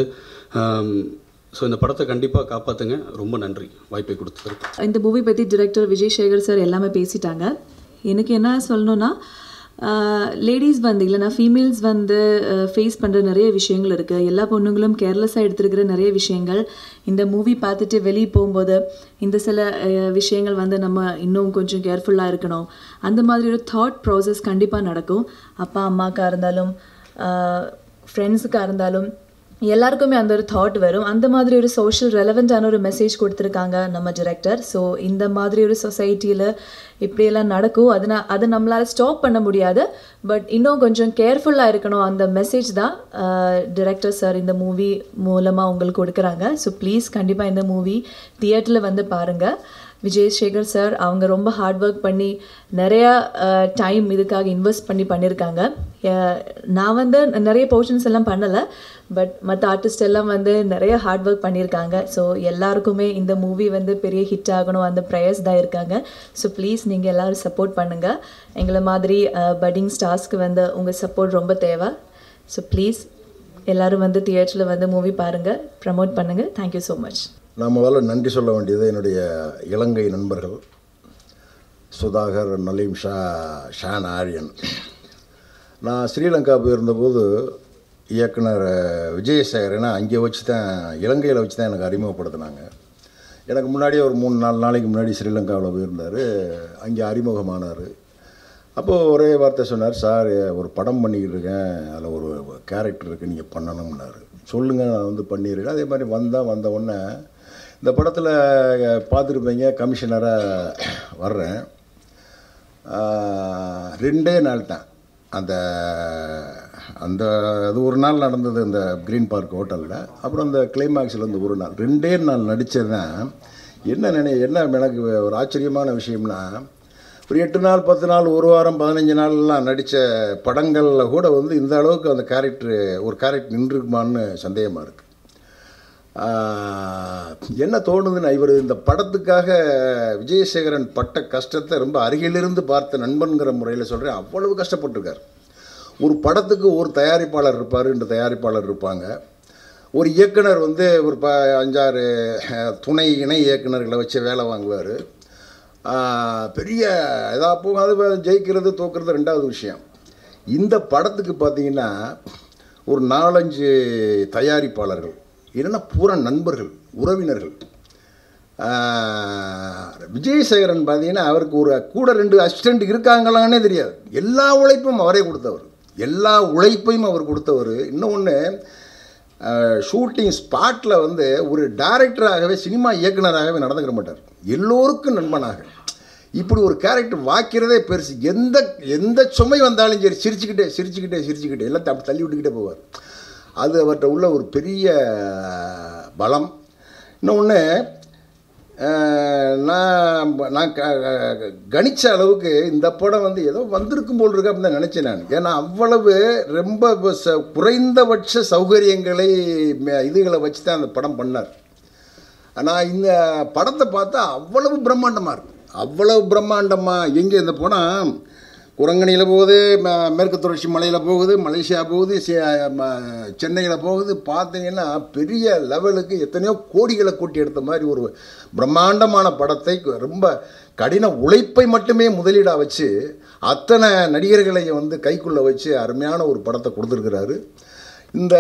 ஸோ இந்த படத்தை கண்டிப்பாக காப்பாற்றுங்க ரொம்ப நன்றி வாய்ப்பை கொடுத்ததற்கு இந்த மூவி பற்றி டிரெக்டர் விஜய் சேகர் சார் எல்லாமே பேசிட்டாங்க எனக்கு என்ன சொல்லணும்னா லேடிஸ் வந்து இல்லைனா ஃபீமேல்ஸ் வந்து ஃபேஸ் பண்ணுற நிறைய விஷயங்கள் இருக்குது எல்லா பொண்ணுங்களும் கேர்லெஸ்ஸாக எடுத்துருக்கிற நிறைய விஷயங்கள் இந்த மூவி பார்த்துட்டு வெளியே போகும்போது இந்த சில அஹ், விஷயங்கள் வந்து நம்ம இன்னும் கொஞ்சம் கேர்ஃபுல்லாக இருக்கணும் அந்த மாதிரி ஒரு தாட் ப்ராசஸ் கண்டிப்பாக நடக்கும் அப்பா அம்மாக்கா இருந்தாலும் ஃப்ரெண்ட்ஸுக்காக இருந்தாலும் எல்லாருக்குமே அந்த ஒரு தாட் வரும் அந்த மாதிரி ஒரு சோஷியல் ரெலவெண்ட்டான ஒரு மெசேஜ் கொடுத்துருக்காங்க நம்ம டிரெக்டர் ஸோ இந்த மாதிரி ஒரு சொசைட்டியில் இப்படியெல்லாம் நடக்கும் அதனா அதை நம்மளால் ஸ்டாப் பண்ண முடியாது பட் இன்னும் கொஞ்சம் கேர்ஃபுல்லாக இருக்கணும் அந்த மெசேஜ் தான் டிரெக்டர் சார் இந்த மூவி மூலமாக உங்களுக்கு கொடுக்குறாங்க ஸோ ப்ளீஸ் கண்டிப்பாக இந்த மூவி தியேட்டரில் வந்து பாருங்கள் விஜய் சேகர் சார் அவங்க ரொம்ப ஹார்ட் ஒர்க் பண்ணி நிறையா டைம் இதுக்காக இன்வெஸ்ட் பண்ணி பண்ணியிருக்காங்க அஹ், நான் வந்து நிறைய போர்ஷன்ஸ் எல்லாம் பண்ணலை பட் மற்ற ஆர்டிஸ்ட் எல்லாம் வந்து நிறைய ஹார்ட் ஒர்க் பண்ணியிருக்காங்க ஸோ எல்லாருக்குமே இந்த மூவி வந்து பெரிய ஹிட் ஆகணும் அந்த ப்ரேயர்ஸ் தான் இருக்காங்க ஸோ ப்ளீஸ் நீங்கள் எல்லோரும் சப்போர்ட் பண்ணுங்கள் எங்களை மாதிரி பட்டிங் ஸ்டார்ஸ்க்கு வந்து உங்கள் சப்போர்ட் ரொம்ப தேவை ஸோ ப்ளீஸ் எல்லாரும் வந்து தியேட்டரில் வந்து மூவி பாருங்கள் ப்ரமோட் பண்ணுங்கள் தேங்க்யூ ஸோ மச் நான் முதல்ல நன்றி சொல்ல வேண்டியது என்னுடைய இலங்கை நண்பர்கள் சுதாகர் நலீம் ஷா ஷான் ஆரியன் நான் ஸ்ரீலங்கா போயிருந்தபோது இயக்குனர் விஜயசேகரனை அங்கே வச்சு தான் இலங்கையில் வச்சு தான் எனக்கு அறிமுகப்படுத்தினாங்க எனக்கு முன்னாடியே ஒரு மூணு நாலு நாளைக்கு முன்னாடி ஸ்ரீலங்காவில் போயிருந்தார் அங்கே அறிமுகமானார் அப்போது ஒரே வார்த்தை சொன்னார் சார் ஒரு படம் பண்ணிக்கிட்டு இருக்கேன் அதில் ஒரு கேரக்டர் இருக்குது நீங்கள் பண்ணணும்னாரு சொல்லுங்கள் நான் வந்து பண்ணிடுறேன் அதே மாதிரி வந்தேன் வந்த உடனே இந்த படத்தில் பார்த்துருப்பீங்க கமிஷனராக வர்றேன் ஆஹ், ரெண்டே நாள் தான் அந்த அந்த அது ஒரு நாள் நடந்தது அந்த க்ரீன் பார்க் ஹோட்டலில் அப்புறம் அந்த கிளைமாக்ஸில் வந்து ஒரு நாள் ரெண்டே நாள் நடித்தது தான் என்ன நினை என்ன எனக்கு ஒரு ஆச்சரியமான விஷயம்னா ஒரு எட்டு நாள் பத்து நாள் ஒரு வாரம் பதினஞ்சு நாள்லாம் நடித்த படங்களில் கூட வந்து இந்த அளவுக்கு அந்த கேரக்டர் ஒரு கேரக்டர் நின்றுக்குமான்னு சந்தேகமாக இருக்குது ஆஹ், என்ன தோணுதுன்னா இவர் இந்த படத்துக்காக விஜயசேகரன் பட்ட கஷ்டத்தை ரொம்ப அருகிலிருந்து பார்த்த நண்பன்கிற முறையில் சொல்கிறேன் அவ்வளவு கஷ்டப்பட்டிருக்கார் ஒரு படத்துக்கு ஒரு தயாரிப்பாளர் இருப்பார் ரெண்டு தயாரிப்பாளர் இருப்பாங்க ஒரு இயக்குனர் வந்து ஒரு ப அஞ்சாறு அஹ், துணை இணை இயக்குனர்களை வச்சு வேலை வாங்குவார் பெரிய எதாவது போகும் அது ஜெயிக்கிறது தோக்கிறது ரெண்டாவது விஷயம் இந்த படத்துக்கு பார்த்தீங்கன்னா ஒரு நாலஞ்சு தயாரிப்பாளர்கள் இல்லைன்னா பூரா நண்பர்கள் உறவினர்கள் ஆஹ், விஜயசேகரன் பார்த்தீங்கன்னா அவருக்கு ஒரு கூட ரெண்டு அசிஸ்டண்ட் இருக்காங்களான்னே தெரியாது எல்லா உழைப்பும் அவரே கொடுத்தவர் எல்லா உழைப்பையும் அவர் கொடுத்தவர் இன்னொன்று ஷூட்டிங் ஸ்பாட்டில் வந்து ஒரு டைரக்டராகவே சினிமா இயக்குனராகவே நடந்துக்கிற மாட்டார் எல்லோருக்கும் நண்பனாக இப்படி ஒரு கேரக்டர் வாக்கிறதே பெருசு எந்த எந்த சுமை வந்தாலும் சரி சிரிச்சுக்கிட்டே சிரிச்சுக்கிட்டே சிரிச்சுக்கிட்டே எல்லாம் தப்பி தள்ளி விட்டுக்கிட்டே போவார் அது அவர்கிட்ட உள்ள ஒரு பெரிய பலம் இன்னொன்று நான் நான் க க- கணிச்ச அளவுக்கு இந்த படம் வந்து ஏதோ வந்திருக்கும் போல் இருக்கு அப்படின்னு தான் நினச்சேன் நான் ஏன்னா அவ்வளவு ரொம்ப ப- ச- குறைந்தபட்ச சௌகரியங்களை ம- இதுகளை வச்சு தான் அந்த படம் பண்ணார் ஆனால் இந்த படத்தை பார்த்தா அவ்வளவு பிரம்மாண்டமாக இருக்கும் அவ்வளவு பிரம்மாண்டமாக எங்கே இந்த படம் குரங்கணியில் போகுது ம- மேற்கு தொடர்ச்சி மலையில் போகுது மலேசியா போகுது சென்னையில் போகுது பார்த்தீங்கன்னா பெரிய லெவலுக்கு எத்தனையோ கோடிகளை கூட்டி எடுத்த மாதிரி ஒரு பிரம்மாண்டமான படத்தை ரொம்ப கடின உழைப்பை மட்டுமே முதலீடாக வச்சு அத்தனை நடிகர்களையும் வந்து கைக்குள்ளே வச்சு அருமையான ஒரு படத்தை கொடுத்துருக்கிறாரு இந்த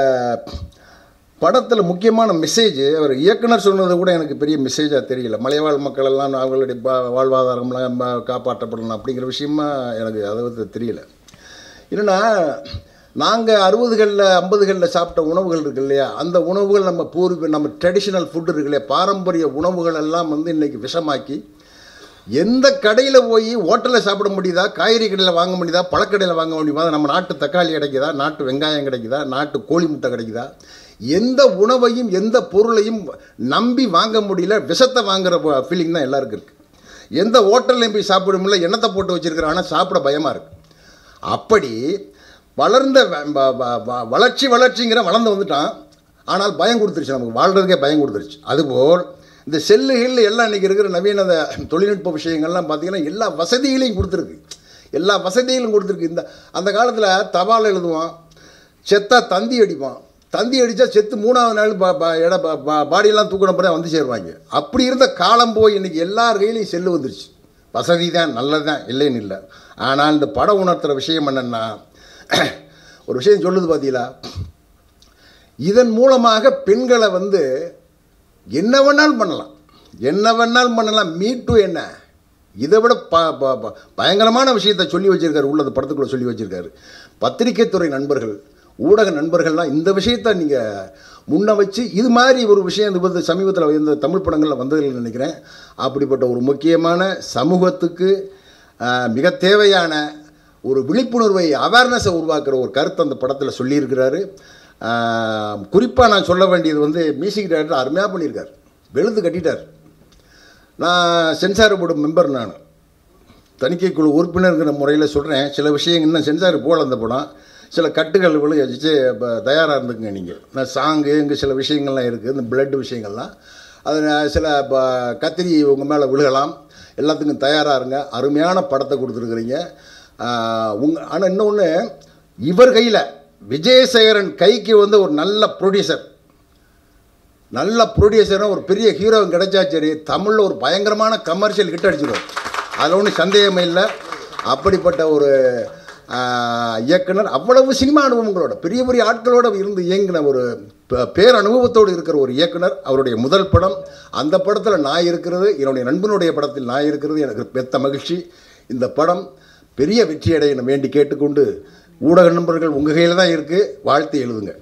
படத்தில் முக்கியமான மெசேஜ் அவர் இயக்குனர் சொன்னது கூட எனக்கு பெரிய மெசேஜாக தெரியல மலைவாழ் மக்கள் எல்லாம் அவங்களுடைய பா- வாழ்வாதாரம்லாம் பா- காப்பாற்றப்படணும் அப்படிங்கிற விஷயமா எனக்கு அதை வந்து தெரியல என்னென்னா நாங்கள் அறுபதுகளில் ஐம்பதுகளில் சாப்பிட்ட உணவுகள் இருக்கு இல்லையா அந்த உணவுகள் நம்ம பூர்வீக நம்ம ட்ரெடிஷ்னல் ஃபுட் இருக்கு இல்லையா பாரம்பரிய உணவுகள் எல்லாம் வந்து இன்றைக்கி விஷமாக்கி எந்த கடையில் போய் ஹோட்டலில் சாப்பிட முடியுதா காய்கறி கடையில் வாங்க முடியுதா பழக்கடையில் வாங்க முடியுமா நம்ம நாட்டு தக்காளி கிடைக்குதா நாட்டு வெங்காயம் கிடைக்குதா நாட்டு கோழி முட்டை கிடைக்குதா எந்த உணவையும் எந்த பொருளையும் நம்பி வாங்க முடியல விஷத்தை வாங்குற ஃபீலிங் தான் எல்லாருக்கும் இருக்குது எந்த ஹோட்டல்லையும் போய் சாப்பிட முடியல எண்ணத்தை போட்டு வச்சிருக்கிற ஆனால் சாப்பிட பயமாக இருக்குது அப்படி வளர்ந்த வ- வ- வ- வ- வளர்ச்சி வளர்ச்சிங்கிற வளர்ந்து வந்துட்டான் ஆனால் பயம் கொடுத்துருச்சு நமக்கு வாழ்கிறதுக்கே பயம் கொடுத்துருச்சு அதுபோல் இந்த செல்லுகள் எல்லாம் இன்றைக்கி இருக்கிற நவீன இந்த தொழில்நுட்ப விஷயங்கள்லாம் பார்த்திங்கன்னா எல்லா வசதிகளையும் கொடுத்துருக்கு எல்லா வசதிகளும் கொடுத்துருக்கு இந்த அந்த காலத்தில் தபால் எழுதுவான் செத்தா தந்தி அடிப்பான் தந்தி அடித்தா செத்து மூணாவது நாள் பா பா இட பா- பா- பாடியெல்லாம் தூக்கின பிறகு வந்து சேருவாங்க அப்படி இருந்த காலம் போய் இன்றைக்கி எல்லார் கையிலையும் செல்லு வந்துருச்சு வசதி தான் நல்லது தான் இல்லைன்னு இல்லை ஆனால் இந்த படம் உணர்த்துகிற விஷயம் என்னென்னா ஒரு விஷயம் சொல்லுது பார்த்தீங்களா இதன் மூலமாக பெண்களை வந்து என்ன வேணாலும் பண்ணலாம் என்ன வேணாலும் பண்ணலாம் மீட்டு என்ன இதை விட ப ப- ப- பயங்கரமான விஷயத்தை சொல்லி வச்சிருக்காரு உள்ள அந்த படத்துக்குள்ளே சொல்லி வச்சிருக்காரு பத்திரிகை துறை நண்பர்கள் ஊடக நண்பர்கள்லாம் இந்த விஷயத்தை நீங்கள் முன்ன வச்சு இது மாதிரி ஒரு விஷயம் இந்த வந்து சமீபத்தில் இந்த தமிழ் படங்களில் வந்ததில்லைன்னு நினைக்கிறேன் அப்படிப்பட்ட ஒரு முக்கியமான சமூகத்துக்கு ஆஹ், மிக தேவையான ஒரு விழிப்புணர்வை அவேர்னஸை உருவாக்குற ஒரு கருத்தை அந்த படத்தில் சொல்லியிருக்கிறாரு குறிப்பாக நான் சொல்ல வேண்டியது வந்து மியூசிக் டைரக்டர் அருமையாக பண்ணியிருக்கார் வெளுத்து கட்டிட்டார் நான் சென்சார் போர்டு மெம்பர் நான் தணிக்கை குழு உறுப்பினருங்கிற முறையில் சொல்கிறேன் சில விஷயங்கள் இன்னும் சென்சார் போல அந்த படம் சில கட்டுகள் விழுச்சு தயாராக இருந்துக்குங்க நீங்கள் நான் சாங்கு இங்கே சில விஷயங்கள்லாம் இருக்குது இந்த பிளட் விஷயங்கள்லாம் அது நான் சில ப- கத்திரி உங்கள் மேலே விழுகலாம் எல்லாத்துக்கும் தயாராக இருங்க அருமையான படத்தை கொடுத்துருக்குறீங்க உங்க ஆனால் இன்னொன்று இவர் கையில் விஜயசேகரன் கைக்கு வந்து ஒரு நல்ல ப்ரொடியூசர் நல்ல ப்ரொடியூசரும் ஒரு பெரிய ஹீரோவும் கிடைச்சா சரி தமிழில் ஒரு பயங்கரமான கமர்ஷியல் ஹிட் அடிச்சிடும் அதில் ஒன்றும் சந்தேகமே இல்லை அப்படிப்பட்ட ஒரு ஆஹ், இயக்குனர் அவ்வளவு சினிமா அனுபவங்களோட பெரிய பெரிய ஆட்களோட இருந்து இயங்கின ஒரு ப- பேர் அனுபவத்தோடு இருக்கிற ஒரு இயக்குனர் அவருடைய முதல் படம் அந்த படத்தில் நான் இருக்கிறது என்னுடைய நண்பனுடைய படத்தில் நான் இருக்கிறது எனக்கு பெத்த மகிழ்ச்சி இந்த படம் பெரிய வெற்றி அடைய வேண்டி கேட்டுக்கொண்டு ஊடக நண்பர்கள் உங்கள் கையில் தான் இருக்குது வாழ்த்து எழுதுங்க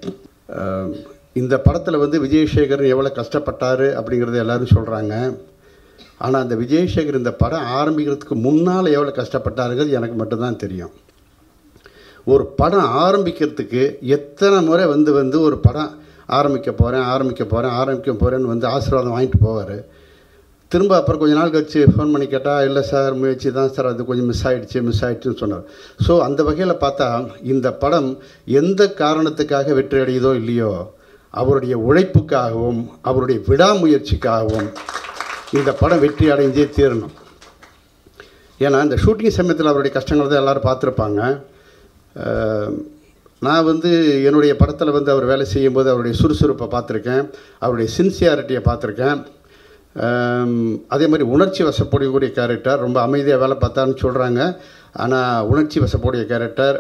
அஹ் இந்த படத்தில் வந்து விஜயசேகர் எவ்வளோ கஷ்டப்பட்டார் அப்படிங்கிறத எல்லாரும் சொல்கிறாங்க ஆனால் அந்த விஜயசேகர் இந்த படம் ஆரம்பிக்கிறதுக்கு முன்னால் எவ்வளோ கஷ்டப்பட்டாருங்கிறது எனக்கு மட்டும்தான் தெரியும் ஒரு படம் ஆரம்பிக்கிறதுக்கு எத்தனை முறை வந்து வந்து ஒரு படம் ஆரம்பிக்க போகிறேன் ஆரம்பிக்க போகிறேன் ஆரம்பிக்க போகிறேன்னு வந்து ஆசீர்வாதம் வாங்கிட்டு போவார் திரும்ப அப்புறம் கொஞ்ச நாள் கழிச்சு ஃபோன் பண்ணி கேட்டால் இல்லை சார் முயற்சி தான் சார் அது கொஞ்சம் மிஸ் ஆகிடுச்சு மிஸ் ஆகிடுச்சுன்னு சொன்னார் ஸோ அந்த வகையில் பார்த்தா இந்த படம் எந்த காரணத்துக்காக வெற்றி அடையுதோ இல்லையோ அவருடைய உழைப்புக்காகவும் அவருடைய விடாமுயற்சிக்காகவும் இந்த படம் வெற்றி அடைஞ்சே தீரணும் ஏன்னா இந்த ஷூட்டிங் சமயத்தில் அவருடைய கஷ்டங்கள் தான் எல்லோரும் பார்த்துருப்பாங்க அஹ், நான் வந்து என்னுடைய படத்தில் வந்து அவர் வேலை செய்யும்போது அவருடைய சுறுசுறுப்பை பார்த்துருக்கேன் அவருடைய சின்சியாரிட்டியை பார்த்துருக்கேன் அம், அதே மாதிரி உணர்ச்சி வசப்படக்கூடிய கேரக்டர் ரொம்ப அமைதியாக வேலை பார்த்தான்னு சொல்கிறாங்க ஆனால் உணர்ச்சி வசப்படைய கேரக்டர்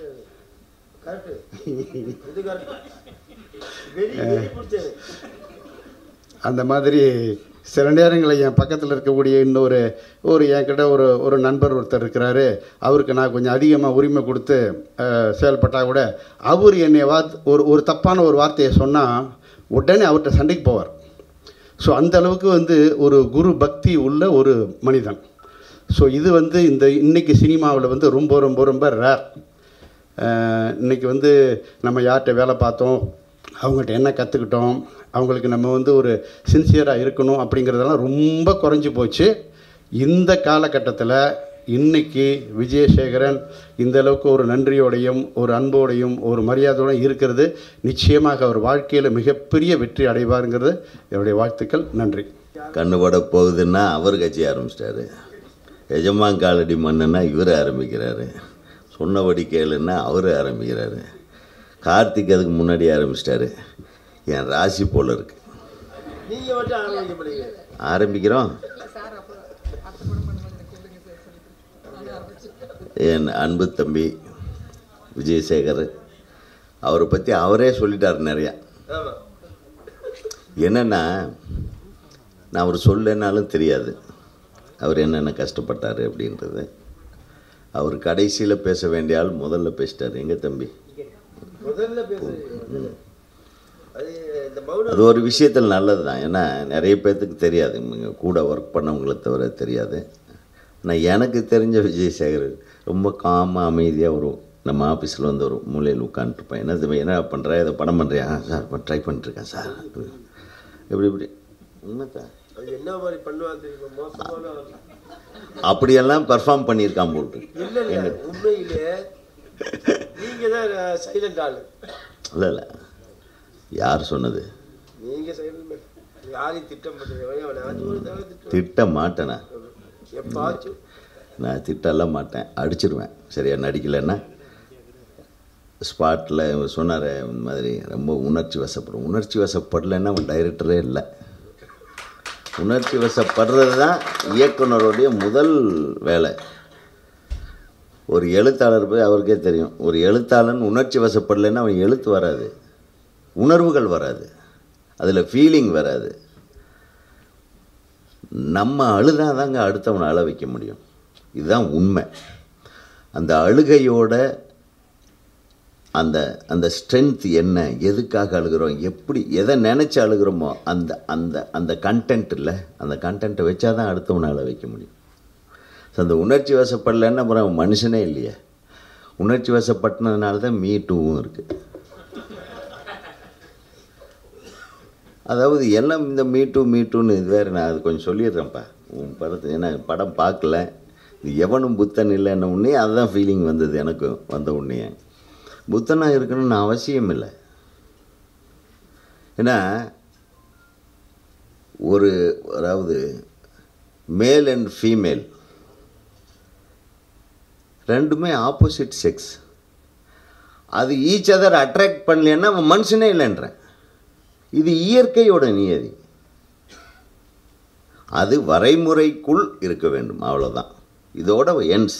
அந்த மாதிரி சில நேரங்களில் என் பக்கத்தில் இருக்கக்கூடிய இன்னொரு ஒரு என்கிட்ட ஒரு ஒரு நண்பர் ஒருத்தர் இருக்கிறாரு அவருக்கு நான் கொஞ்சம் அதிகமாக உரிமை கொடுத்து அஹ், செயல்பட்டால் கூட அவர் என்னை வார்த் ஒரு ஒரு தப்பான ஒரு வார்த்தையை சொன்னால் உடனே அவர்கிட்ட சண்டைக்கு போவார் ஸோ அந்த அளவுக்கு வந்து ஒரு குரு பக்தி உள்ள ஒரு மனிதன் ஸோ இது வந்து இந்த இன்னைக்கு சினிமாவில் வந்து ரொம்ப ரொம்ப ரொம்ப ரேர் இன்னைக்கு வந்து நம்ம யார்கிட்ட வேலை பார்த்தோம் அவங்ககிட்ட என்ன கற்றுக்கிட்டோம் அவங்களுக்கு நம்ம வந்து ஒரு சின்சியராக இருக்கணும் அப்படிங்கிறதெல்லாம் ரொம்ப குறைஞ்சி போச்சு இந்த காலகட்டத்தில் இன்னைக்கு விஜயசேகரன் இந்த அளவுக்கு ஒரு நன்றியோடையும் ஒரு அன்போடையும் ஒரு மரியாதையோடையும் இருக்கிறது நிச்சயமாக அவர் வாழ்க்கையில் மிகப்பெரிய வெற்றி அடைவாருங்கிறது என்னுடைய வாழ்த்துக்கள் நன்றி கண்ணுபட போகுதுன்னா அவர் கட்சி ஆரம்பிச்சிட்டாரு எஜமான் காலடி மண்ணுன்னா இவர் ஆரம்பிக்கிறாரு சொன்னபடி கேளுன்னா அவர் ஆரம்பிக்கிறாரு கார்த்திக் அதுக்கு முன்னாடி ஆரம்பிச்சிட்டாரு என் ராசி போல இருக்கு நீங்கள் மட்டும் ஆரம்பிக்க முடியுங்க ஆரம்பிக்கிறோம் என் அன்பு தம்பி விஜயசேகர் அவரை பற்றி அவரே சொல்லிட்டார் நிறையா ஆமாம் என்னென்னா நான் அவர் சொல்லனாலும் தெரியாது அவர் என்னென்ன கஷ்டப்பட்டார் அப்படின்றது அவர் கடைசியில் பேச வேண்டிய ஆள் முதல்ல பேசிட்டார் எங்க தம்பி முதல்ல பேசுறீங்க அது இந்த மௌனம் அது ஒரு விஷயத்தில் நல்லது தான் ஏன்னா நிறைய பேர்த்துக்கு தெரியாது இவங்க கூட ஒர்க் பண்ணவங்கள தவிர தெரியாது ஆனால் எனக்கு தெரிஞ்ச விஜயசேகர் ரொம்ப காமாக அமைதியாக வரும் நம்ம ஆஃபீஸில் வந்து ஒரு மூலையில் உட்காந்துருப்பேன் என்ன தம்பி என்ன பண்ணுற இதை படம் பண்ணுறியா சார் ட்ரை பண்ணிட்டுருக்கேன் சார் எப்படி இப்படி உண்மைதான் அது என்ன மாதிரி பண்ணுவாங்க தெரியுமா மோசமான ஆள். அப்படியெல்லாம் பெர்ஃபார்ம் பண்ணியிருக்கான் போட்டு இல்ல இல்ல உண்மையிலே நீங்க தான் சைலண்ட் ஆளு இல்லை இல்லை யார் சொன்னது நீங்க சைலண்ட் யாரையும் திட்டம் பண்ணுறீங்க அவனை அது ஒரு தடவை திட்டம் திட்ட மாட்டேனா எப்பாச்சும் நான் திட்டலாம் மாட்டேன் அடிச்சிருவேன் சரியா நடிக்கலைன்னா ஸ்பாட்டில் சொன்னார் இந்த மாதிரி ரொம்ப உணர்ச்சி வசப்படும் உணர்ச்சி வசப்படலைன்னா அவன் டைரக்டரே இல்லை உணர்ச்சி வசப்படுறது தான் இயக்குனருடைய முதல் வேலை ஒரு எழுத்தாளர் போய் அவருக்கே தெரியும் ஒரு எழுத்தாளன் உணர்ச்சி வசப்படலைன்னா அவன் எழுத்து வராது உணர்வுகள் வராது அதில் ஃபீலிங் வராது நம்ம அழுதாதாங்க அடுத்தவனை அழ வைக்க முடியும் இதுதான் உண்மை அந்த அழுகையோட அந்த அந்த ஸ்ட்ரென்த் என்ன எதுக்காக அழுகிறோம் எப்படி எதை நினச்சி அழுகிறோமோ அந்த அந்த அந்த கண்டென்ட் இல்லை அந்த கண்டென்ட்டை வச்சா தான் அடுத்தவனை அழ வைக்க முடியும் ஸோ அந்த உணர்ச்சி வசப்படலைன்னா அப்புறம் அவன் மனுஷனே இல்லையே உணர்ச்சி வசப்பட்டதுனால தான் மீ டூவும் இருக்குது அதாவது எல்லாம் இந்த மீட்டு மீட்டுன்னு இது வேறு நான் அது கொஞ்சம் சொல்லிடுறேன்ப்பா உன் படத்தை ஏன்னா படம் பார்க்கல இது எவனும் புத்தன் இல்லைன்ன உடனே அதுதான் ஃபீலிங் வந்தது எனக்கு வந்த உடனே புத்தனாக இருக்கணும்னு அவசியம் இல்லை ஏன்னா ஒரு அதாவது மேல் அண்ட் ஃபீமேல் ரெண்டுமே ஆப்போசிட் செக்ஸ் அது ஈச் அதர் அட்ராக்ட் பண்ணலன்னா அவன் மனுஷனே இல்லைன்றேன் இது இயற்கையோட நியதி அது வரைமுறைக்குள் இருக்க வேண்டும் அவ்வளோதான் இதோட எண்ட்ஸ்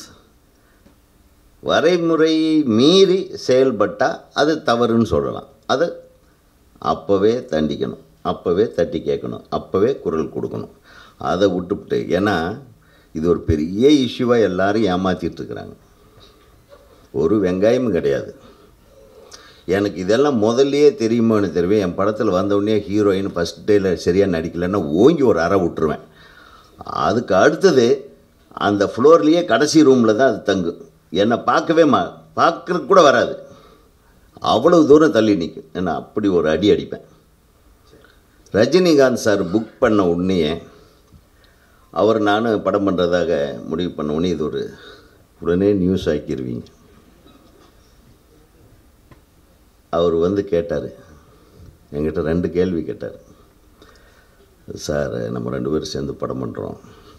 வரைமுறை மீறி செயல்பட்டால் அது தவறுன்னு சொல்லலாம் அது அப்போவே தண்டிக்கணும் அப்போவே தட்டி கேட்கணும் அப்போவே குரல் கொடுக்கணும் அதை விட்டுவிட்டு ஏன்னா இது ஒரு பெரிய இஷ்யூவாக எல்லாரும் ஏமாத்திட்டு இருக்கிறாங்க ஒரு வெங்காயமும் கிடையாது எனக்கு இதெல்லாம் முதல்லயே தெரியுமோன்னு தெரியும் என் படத்தில் வந்தவுடனே ஹீரோயின் ஃபஸ்ட் டேயில் சரியாக நடிக்கலைன்னா ஓங்கி ஒரு அறை விட்டுருவேன் அதுக்கு அடுத்தது அந்த ஃப்ளோர்லேயே கடைசி ரூமில் தான் அது தங்கும் என்னை பார்க்கவே மா பார்க்கறதுக்கு கூட வராது அவ்வளவு தூரம் தள்ளி நிற்கும் நான் அப்படி ஒரு அடி அடிப்பேன் ரஜினிகாந்த் சார் புக் பண்ண உடனேயே அவர் நானும் படம் பண்ணுறதாக முடிவு பண்ண உடனே இது ஒரு உடனே நியூஸ் ஆக்கிடுவீங்க அவர் வந்து கேட்டார் என்கிட்ட ரெண்டு கேள்வி கேட்டார் சார் நம்ம ரெண்டு பேரும் சேர்ந்து படம் பண்ணுறோம்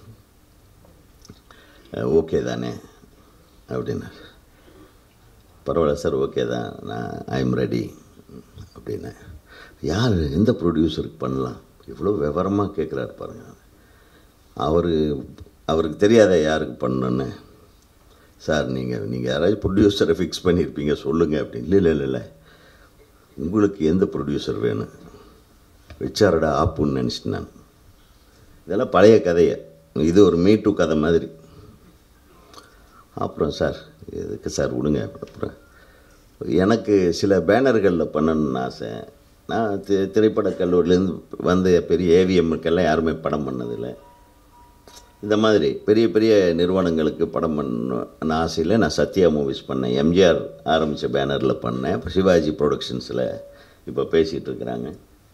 ஓகே தானே அப்படின்னார் பரவாயில்ல சார் ஓகே தான் நான் ஐ எம் ரெடி அப்படின்னேன் யார் எந்த ப்ரொடியூசருக்கு பண்ணலாம் இவ்வளோ விவரமாக கேட்குறாரு பாருங்க அவர் அவருக்கு தெரியாத யாருக்கு பண்ணணுன்னு சார் நீங்கள் நீங்கள் யாராச்சும் ப்ரொடியூசரை ஃபிக்ஸ் பண்ணியிருப்பீங்க சொல்லுங்கள் அப்படின்னு இல்லை இல்லை இல்லை உங்களுக்கு எந்த ப்ரொடியூசர் வேணும் வச்சாரடா ஆப்புன்னு நினச்சிட்டு நான் இதெல்லாம் பழைய கதையை இது ஒரு மீட்டு கதை மாதிரி அப்புறம் சார் எதுக்கு சார் விடுங்க அப்புறம் எனக்கு சில பேனர்களில் பண்ணணும்னு ஆசை நான் தி திரைப்படக் கல்லூரியிலேருந்து வந்த பெரிய ஏவிஎம்முக்கெல்லாம் யாருமே படம் பண்ணதில்லை இந்த மாதிரி பெரிய பெரிய நிறுவனங்களுக்கு படம் பண்ண ஆசையில் நான் சத்யா மூவிஸ் பண்ணேன் எம்ஜிஆர் ஆரம்பித்த பேனரில் பண்ணேன் இப்போ சிவாஜி ப்ரொடக்ஷன்ஸில் இப்போ பேசிகிட்டு இருக்கிறாங்க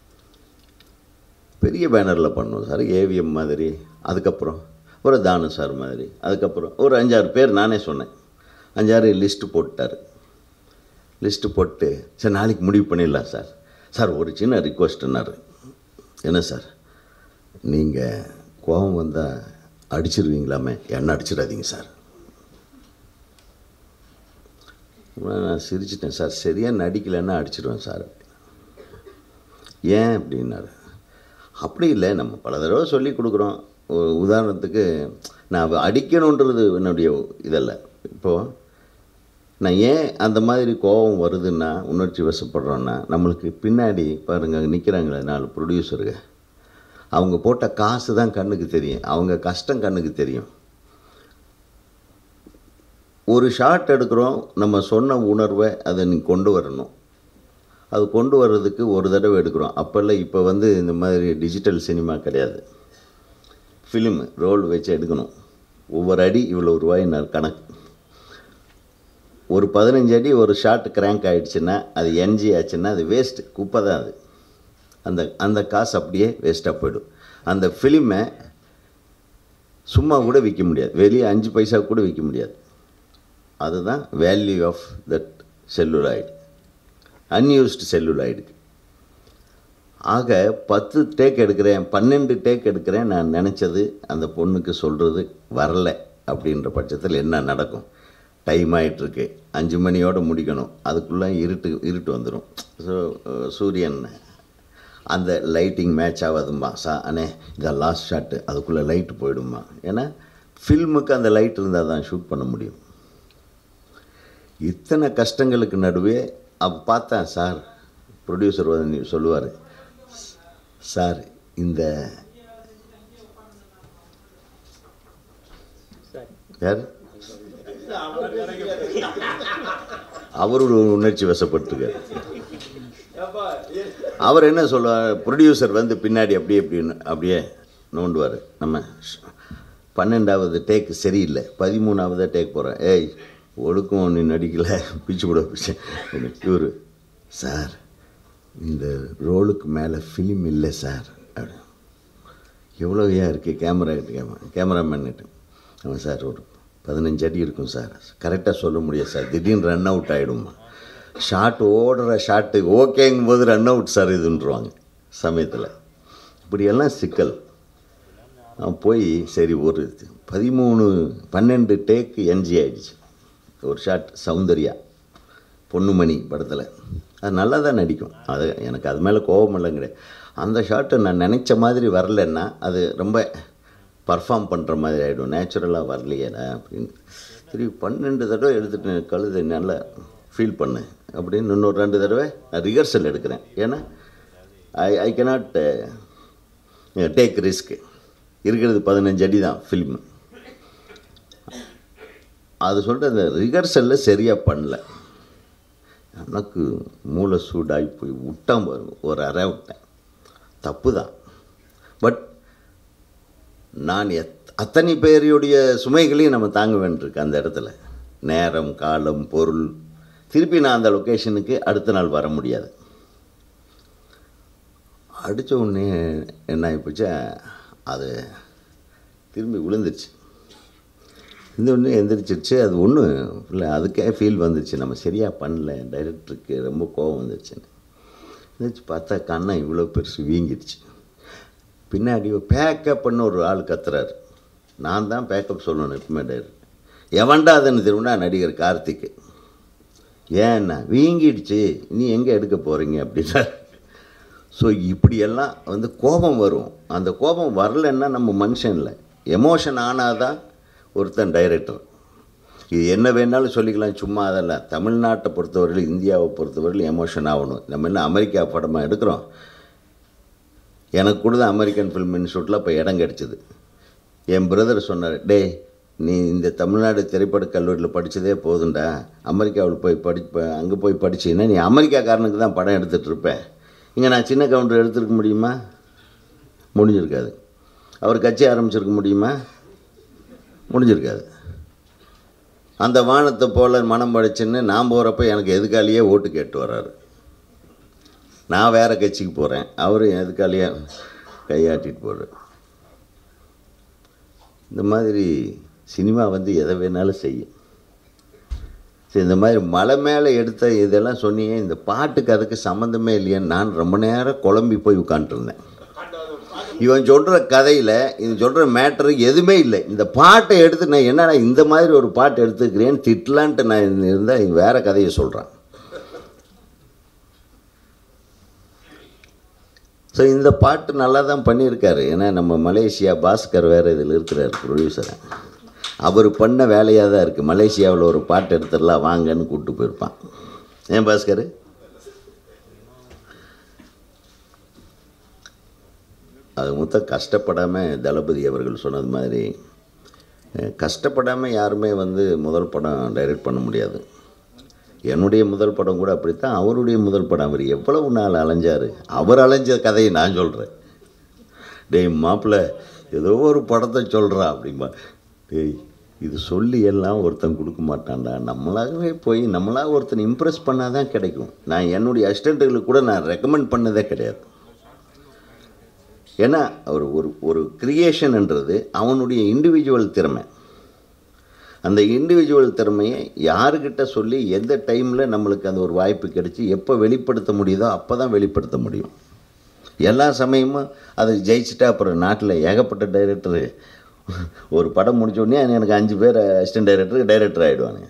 பெரிய பேனரில் பண்ணோம் சார் ஏவிஎம் மாதிரி அதுக்கப்புறம் ஒரு தானு சார் மாதிரி அதுக்கப்புறம் ஒரு அஞ்சாறு பேர் நானே சொன்னேன் அஞ்சாறு லிஸ்ட்டு போட்டார் லிஸ்ட்டு போட்டு சார் நாளைக்கு முடிவு பண்ணிடலாம் சார் சார் ஒரு சின்ன ரிக்வஸ்ட்னாரு என்ன சார் நீங்கள் கோபம் வந்தால் அடிச்சிருவீங்களாமே என்ன அடிச்சிடாதீங்க சார் நான் சிரிச்சிட்டேன் சார் சரியாக நடிக்கலைன்னா அடிச்சிடுவேன் சார் ஏன் அப்படின்னாரு அப்படி இல்லை நம்ம பல தடவை சொல்லி கொடுக்குறோம் உ- உதாரணத்துக்கு நான் அடிக்கணுன்றது என்னுடைய இதல்ல இப்போது நான் ஏன் அந்த மாதிரி கோபம் வருதுன்னா உணர்ச்சி வசப்படுறோன்னா நம்மளுக்கு பின்னாடி பாருங்கள் நிற்கிறாங்களே நாலு ப்ரொடியூசருங்க அவங்க போட்ட காசு தான் கண்ணுக்கு தெரியும் அவங்க கஷ்டம் கண்ணுக்கு தெரியும் ஒரு ஷாட் எடுக்கிறோம் நம்ம சொன்ன உணர்வை அதை நீ கொண்டு வரணும் அது கொண்டு வர்றதுக்கு ஒரு தடவை எடுக்கிறோம் அப்போல்லாம் இப்போ வந்து இந்த மாதிரி டிஜிட்டல் சினிமா கிடையாது ஃபிலிம் ரோல் வச்சு எடுக்கணும் ஒவ்வொரு அடி இவ்வளோ ரூபாயின்னு கணக்கு ஒரு பதினஞ்சு அடி ஒரு ஷாட் கிராங்க் ஆயிடுச்சுன்னா அது என்ஜி ஆச்சுன்னா அது வேஸ்ட்டு குப்பை தான் அது அந்த அந்த காசு அப்படியே வேஸ்ட்டாக போயிடும் அந்த ஃபிலிமை சும்மா கூட விற்க முடியாது வெளியே அஞ்சு பைசா கூட விற்க முடியாது அதுதான் value of that celluloid unused செல்லுலாய்டுக்கு ஆக பத்து டேக் எடுக்கிறேன் பன்னெண்டு டேக் எடுக்கிறேன் நான் நினச்சது அந்த பொண்ணுக்கு சொல்கிறது வரல அப்படின்ற பட்சத்தில் என்ன நடக்கும் டைம் ஆயிட்டிருக்கு அஞ்சு மணியோடு முடிக்கணும் அதுக்குள்ளே இருட்டு இருட்டு வந்துடும் ஸோ சூரியன் அந்த லைட்டிங் மேட்ச் ஆகாதும்மா சா அண்ணே இதான் லாஸ்ட் ஷாட்டு அதுக்குள்ளே லைட்டு போயிடுமா ஏன்னா ஃபில்முக்கு அந்த லைட் இருந்தால் தான் ஷூட் பண்ண முடியும் இத்தனை கஷ்டங்களுக்கு நடுவே அப்போ பார்த்தேன் சார் ப்ரொடியூசர் வந்து சொல்லுவார் சார் இந்த யார் அவர் ஒரு உணர்ச்சி வசப்பட்டிருக்கார் அவர் என்ன சொல்லுவார் ப்ரொடியூசர் வந்து பின்னாடி அப்படியே இப்படின்னு அப்படியே நோண்டுவார் நம்ம ஷ்- பன்னெண்டாவது டேக் சரியில்லை பதிமூணாவது டேக் போகிறேன் ஏய் ஒழுக்கம் நீ நடிக்கலை பிச்சு கூட பிச்சு இவர் சார் இந்த ரோலுக்கு மேலே ஃபிலிம் இல்லை சார் அப்படி எவ்வளோ ஏன் இருக்குது கேமரா கிட்ட கேமரா கேமராமேன்கிட்ட அவன் சார் ஒரு பதினஞ்சு அடி இருக்கும் சார் கரெக்டாக சொல்ல முடியாது சார் திடீர்னு ரன் அவுட் ஆகிடுமா ஷாட் ஓடுற ஷாட்டு ஓகேங்கும் போது ரன் அவுட் சார் இதுன்றுவாங்க சமயத்தில் இப்படியெல்லாம் சிக்கல் நான் போய் சரி ஒரு பதிமூணு பன்னெண்டு டேக்கு என்ஜி ஆயிடுச்சு ஒரு ஷாட் சௌந்தர்யா பொண்ணுமணி படத்தில் அது நல்லா தான் நடிக்கும் அது எனக்கு அது மேலே கோபம் எல்லாம் கிடையாது அந்த ஷாட்டை நான் நினச்ச மாதிரி வரலன்னா அது ரொம்ப பர்ஃபார்ம் பண்ணுற மாதிரி ஆகிடும் நேச்சுரலாக வரலையேடா அப்படின்னு சரி பன்னெண்டு தடவை எடுத்துட்டு கழுதை நல்லா ஃபீல் பண்ணேன் அப்படின்னு இன்னொரு ரெண்டு தடவை நான் ரிஹர்சல் எடுக்கிறேன் ஏன்னா I I cannot take risk இருக்கிறது பதினஞ்சு அடி தான் ஃபில்மு அது சொல்லிட்டு அந்த ரிஹர்சலில் சரியாக பண்ணல எனக்கு மூளை சூடாகி போய் விட்டான் பாருங்க ஒரு அரை விட்டேன் தப்பு தான் பட் நான் எத் அத்தனை பேருடைய சுமைகளையும் நம்ம தாங்க வேண்டியிருக்கு அந்த இடத்துல நேரம் காலம் பொருள் திருப்பி நான் அந்த லொக்கேஷனுக்கு அடுத்த நாள் வர முடியாது அடித்த உடனே என்ன ஆகிப்போச்சா அது திரும்பி விழுந்துருச்சு இந்த ஒன்று எந்திரிச்சிருச்சு அது ஒன்றும் இல்லை அதுக்கே ஃபீல் வந்துச்சு நம்ம சரியாக பண்ணல டைரக்டருக்கு ரொம்ப கோவம் வந்துருச்சுன்னு எந்திரிச்சு பார்த்தா கண்ணம் இவ்வளோ பெருசு வீங்கிடுச்சு பின்னாடி பேக்கப் பண்ண ஒரு ஆள் கத்துறாரு நான் தான் பேக்கப் சொல்லணும் எப்பவுமே டைரக்டர் எவன்டா அதுன்னு திரும்பினா நடிகர் கார்த்திக் ஏன்னா வீங்கிடுச்சு நீ எங்கே எடுக்க போகிறீங்க அப்படின்னாரு ஸோ இப்படியெல்லாம் வந்து கோபம் வரும் அந்த கோபம் வரலைன்னா நம்ம மனுஷன் இல்லை எமோஷன் ஆனாதான் ஒருத்தன் டைரக்டர் இது என்ன வேணாலும் சொல்லிக்கலாம் சும்மா அதெல்லாம் தமிழ்நாட்டை பொறுத்தவரையிலும் இந்தியாவை பொறுத்தவரையிலும் எமோஷன் ஆகணும் நம்ம என்ன அமெரிக்கா படமாக எடுக்கிறோம் எனக்கு கூட தான் அமெரிக்கன் ஃபிலிம் இன்ஸ்டியூட்டில் இப்போ இடம் கிடச்சிது என் பிரதர் சொன்னார் டேய் நீ இந்த தமிழ்நாடு திரைப்படக் கல்லூரியில் படித்ததே போதும்டா அமெரிக்காவில் போய் படி அங்கே போய் படிச்சீன்னா நீ அமெரிக்காக்காரனுக்கு தான் படம் எடுத்துகிட்டு இருப்பேன் இங்கே நான் சின்ன கவுண்டர் எடுத்துருக்க முடியுமா முடிஞ்சிருக்காது அவர் கட்சி ஆரம்பிச்சிருக்க முடியுமா முடிஞ்சிருக்காது அந்த வானத்தை போல மனம் படிச்சுன்னு நான் போகிறப்ப எனக்கு எதுக்காலேயே ஓட்டு கேட்டு வர்றாரு நான் வேறு கட்சிக்கு போகிறேன் அவர் எதுக்காலேயே கையாட்டிட்டு போகிறார் இந்த மாதிரி சினிமா வந்து எதை வேணாலும் செய்யும் சரி இந்த மாதிரி மலை மேலே எடுத்த இதெல்லாம் சொன்னீங்க இந்த பாட்டுக்கு அதுக்கு சம்மந்தமே இல்லையேன்னு நான் ரொம்ப நேரம் குழம்பி போய் உட்காந்துருந்தேன் இவன் சொல்கிற கதையில் இவன் சொல்கிற மேட்ரு எதுவுமே இல்லை இந்த பாட்டை எடுத்து நான் என்னடா இந்த மாதிரி ஒரு பாட்டு எடுத்துக்கிறேன்னு திட்டலான்ட்டு நான் இருந்தால் இவன் வேறு கதையை சொல்கிறான் ஸோ இந்த பாட்டு நல்லா தான் பண்ணியிருக்காரு ஏன்னா நம்ம மலேசியா பாஸ்கர் வேறு இதில் இருக்கிறார் ப்ரொடியூசரை அவர் பண்ண வேலையாக தான் இருக்குது மலேசியாவில் ஒரு பாட்டு எடுத்துடலாம் வாங்கன்னு கூப்பிட்டு போயிருப்பான் ஏன் பாஸ்கர் அது மொத்தம் கஷ்டப்படாமல் தளபதி அவர்கள் சொன்னது மாதிரி அஹ், கஷ்டப்படாமல் யாருமே வந்து முதல் படம் டைரக்ட் பண்ண முடியாது என்னுடைய முதல் படம் கூட அப்படித்தான் அவருடைய முதல் படம் அவர் எவ்வளவு நாள் அலைஞ்சார் அவர் அலைஞ்ச கதையை நான் சொல்கிறேன் டேய் மாப்பிள்ள ஏதோ ஒரு படத்தை சொல்கிறான் அப்படிம்பா டேய் இது சொல்லி எல்லாம் ஒருத்தன் கொடுக்க மாட்டான்டா நம்மளாகவே போய் நம்மளாக ஒருத்தன் இம்ப்ரெஸ் பண்ணால் தான் கிடைக்கும் நான் என்னுடைய அசிஸ்டண்ட்டுகளுக்கு கூட நான் ரெக்கமெண்ட் பண்ணதே கிடையாது ஏன்னா ஒரு ஒரு ஒரு கிரியேஷன்ன்றது அவனுடைய இண்டிவிஜுவல் திறமை அந்த இண்டிவிஜுவல் திறமையை யாருக்கிட்ட சொல்லி எந்த டைமில் நம்மளுக்கு அந்த ஒரு வாய்ப்பு கிடைச்சி எப்போ வெளிப்படுத்த முடியுதோ அப்போ தான் வெளிப்படுத்த முடியும் எல்லா சமயமும் அது ஜெயிச்சிட்டா அப்புறம் நாட்டில் ஏகப்பட்ட டைரக்டரு ஒரு படம் முடிச்ச உடனே எனக்கு அஞ்சு பேர் அசிஸ்டன்ட் டைரக்டருக்கு டைரக்டர் ஆகிடுவாங்க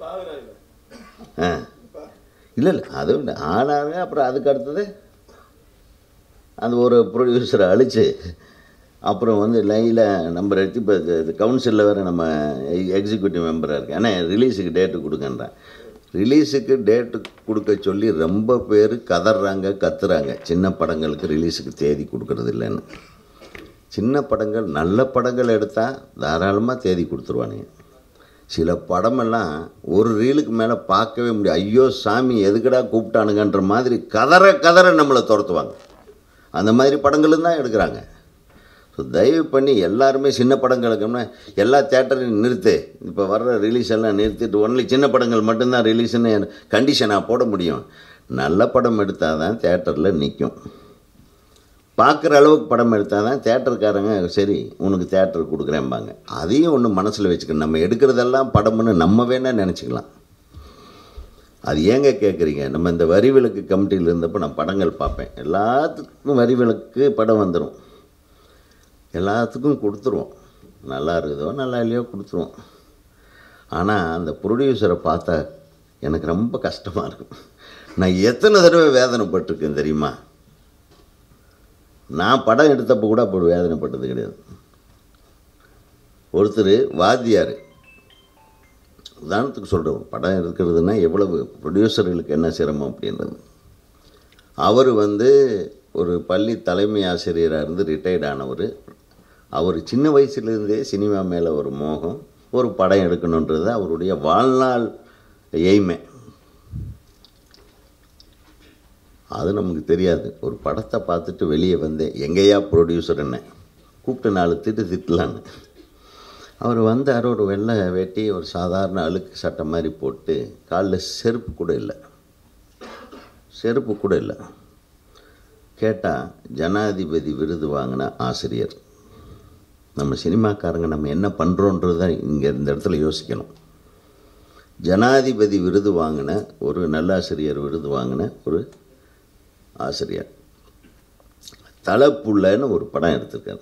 ஆ இல்லை இல்லை அது ஆனாங்க அப்புறம் அதுக்கு அடுத்தது அந்த ஒரு ப்ரொடியூசரை அழித்து அப்புறம் வந்து லைனில் நம்பர் எடுத்து இப்போ இது கவுன்சிலில் வேறு நம்ம எக்ஸிக்யூட்டிவ் மெம்பராக இருக்கேன் ஆனால் ரிலீஸுக்கு டேட்டு கொடுங்கன்றேன் ரிலீஸுக்கு டேட்டு கொடுக்க சொல்லி ரொம்ப பேர் கதறாங்க கத்துறாங்க சின்ன படங்களுக்கு ரிலீஸுக்கு தேதி கொடுக்கறது இல்லைன்னு சின்ன படங்கள் நல்ல படங்கள் எடுத்தால் தாராளமாக தேதி கொடுத்துருவானுங்க சில படமெல்லாம் ஒரு ரீலுக்கு மேலே பார்க்கவே முடியும் ஐயோ சாமி எதுக்குடா கூப்பிட்டானுங்கன்ற மாதிரி கதற கதற நம்மளை துரத்துவாங்க அந்த மாதிரி படங்களும் தான் எடுக்கிறாங்க ஸோ தயவு பண்ணி எல்லாருமே சின்ன படங்களுக்குன்னா எல்லா தேட்டரையும் நிறுத்து இப்போ வர்ற ரிலீஸ் எல்லாம் நிறுத்திட்டு ஒன்லி சின்ன படங்கள் மட்டும்தான் ரிலீஸ்னு கண்டிஷனாக போட முடியும் நல்ல படம் எடுத்தால் தான் தேட்டரில் நிற்கும் பார்க்குற அளவுக்கு படம் எடுத்தால் தான் தேட்டருக்காரங்க சரி உனக்கு தேட்டர் கொடுக்குறேன்பாங்க அதையும் ஒன்று மனசில் வச்சுக்கணும் நம்ம எடுக்கிறதெல்லாம் படம்னு நம்ம வேணால் நினச்சிக்கலாம் அது ஏங்க கேட்குறீங்க நம்ம இந்த வரி விலக்கு கமிட்டியில் இருந்தப்போ நான் படங்கள் பார்ப்பேன் எல்லாத்துக்கும் வரி விலக்கு படம் வந்துடும் எல்லாத்துக்கும் கொடுத்துருவோம் நல்லா இருக்குதோ நல்லா இல்லையோ கொடுத்துருவோம் ஆனால் அந்த ப்ரொடியூசரை பார்த்தா எனக்கு ரொம்ப கஷ்டமாக இருக்கும் நான் எத்தனை தடவை வேதனைப்பட்டிருக்கேன் தெரியுமா நான் படம் எடுத்தப்போ கூட அப்படி வேதனைப்பட்டது கிடையாது ஒருத்தர் வாத்தியார் உதாரணத்துக்கு சொல்கிறோம் படம் எடுக்கிறதுனா எவ்வளவு ப்ரொடியூசர்களுக்கு என்ன சிரமம் அப்படின்றது அவர் வந்து ஒரு பள்ளி தலைமை ஆசிரியராக இருந்து ரிட்டையர்ட் ஆனவர் அவர் சின்ன வயசுலேருந்தே சினிமா மேலே ஒரு மோகம் ஒரு படம் எடுக்கணுன்றது அவருடைய வாழ்நாள் எய்மே அது நமக்கு தெரியாது ஒரு படத்தை பார்த்துட்டு வெளியே வந்தேன் எங்கேயா ப்ரொடியூசர் என்ன கூப்பிட்டு நாலு திட்டு திட்டலான்னு அவர் வந்தார் ஒரு வெள்ளை வேட்டி ஒரு சாதாரண அழுக்கு சட்டை மாதிரி போட்டு காலில் செருப்பு கூட இல்லை செருப்பு கூட இல்லை கேட்டால் ஜனாதிபதி விருது வாங்கின ஆசிரியர் நம்ம சினிமாக்காரங்க நம்ம என்ன பண்ணுறோன்றது தான் இங்கே இந்த இடத்துல யோசிக்கணும் ஜனாதிபதி விருது வாங்கின ஒரு நல்லாசிரியர் விருது வாங்கின ஒரு ஆசிரியர் தலைப்புள்ளன்னு ஒரு படம் எடுத்திருக்காரு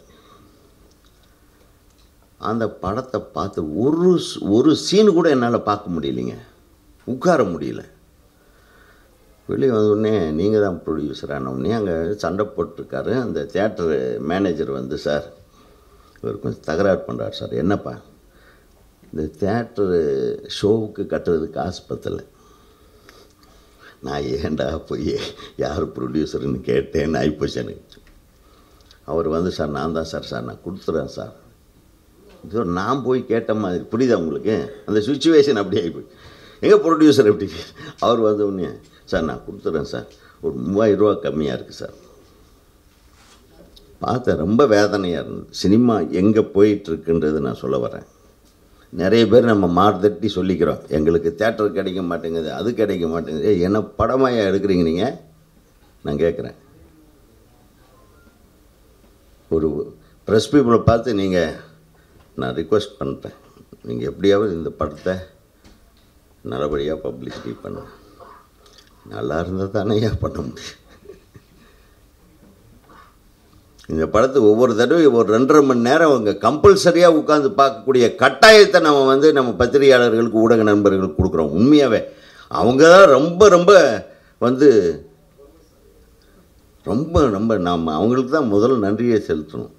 அந்த படத்தை பார்த்து ஒரு ஸ்- ஒரு சீன் கூட என்னால் பார்க்க முடியலைங்க உட்கார முடியல வெளியே வந்தோடனே நீங்கள் தான் ப்ரொடியூசர் ஆனவுடனே அங்கே சண்டை போட்டிருக்காரு அந்த தியேட்டர் மேனேஜர் வந்து சார் இவர் கொஞ்சம் தகராறு பண்ணுறாரு சார் என்னப்பா இந்த தேட்டரு ஷோவுக்கு கட்டுறதுக்கு காசு பத்தலை நான் ஏன்டா போய் யார் ப்ரொடியூசர்னு கேட்டேன்னு ஆகிப்போச்சு எனக்கு அவர் வந்து சார் நான் தான் சார் சார் நான் கொடுத்துறேன் சார் இது நான் போய் கேட்ட மாதிரி புரியுதா உங்களுக்கு அந்த சுச்சுவேஷன் அப்படி ஆகிப்போய் எங்கே ப்ரொடியூசர் எப்படி அவர் வந்த உடனே சார் நான் கொடுத்துறேன் சார் ஒரு மூவாயிரம் ரூபா கம்மியாக இருக்குது சார் பார்த்தேன் ரொம்ப வேதனையாக இருந்தது சினிமா எங்கே போயிட்டுருக்குன்றது நான் சொல்ல வரேன் நிறைய பேர் நம்ம மார்தட்டி சொல்லிக்கிறோம் எங்களுக்கு தேட்டர் கிடைக்க மாட்டேங்குது அது கிடைக்க மாட்டேங்குது ஏய், என்ன படமாயா எடுக்கிறீங்க நீங்கள் நான் கேட்குறேன் ஒரு ப்ரெஸ் பீப்புளை பார்த்து நீங்கள் நான் ரிக்வெஸ்ட் பண்ணுறேன் நீங்கள் எப்படியாவது இந்த படத்தை நல்லபடியாக பப்ளிசிட்டி பண்ணுங்க நல்லா இருந்தால் தானேயா பண்ண முடியும் இந்த படத்தை ஒவ்வொரு தடவையும் ஒரு ரெண்டரை மணி நேரம் அவங்க கம்பல்சரியாக உட்காந்து பார்க்கக்கூடிய கட்டாயத்தை நம்ம வந்து நம்ம பத்திரிகையாளர்களுக்கு ஊடக நண்பர்களுக்கு கொடுக்குறோம் உண்மையாகவே அவங்க தான் ரொம்ப ரொம்ப வந்து ரொம்ப ரொம்ப நாம் அவங்களுக்கு தான் முதல்ல நன்றியை செலுத்தணும்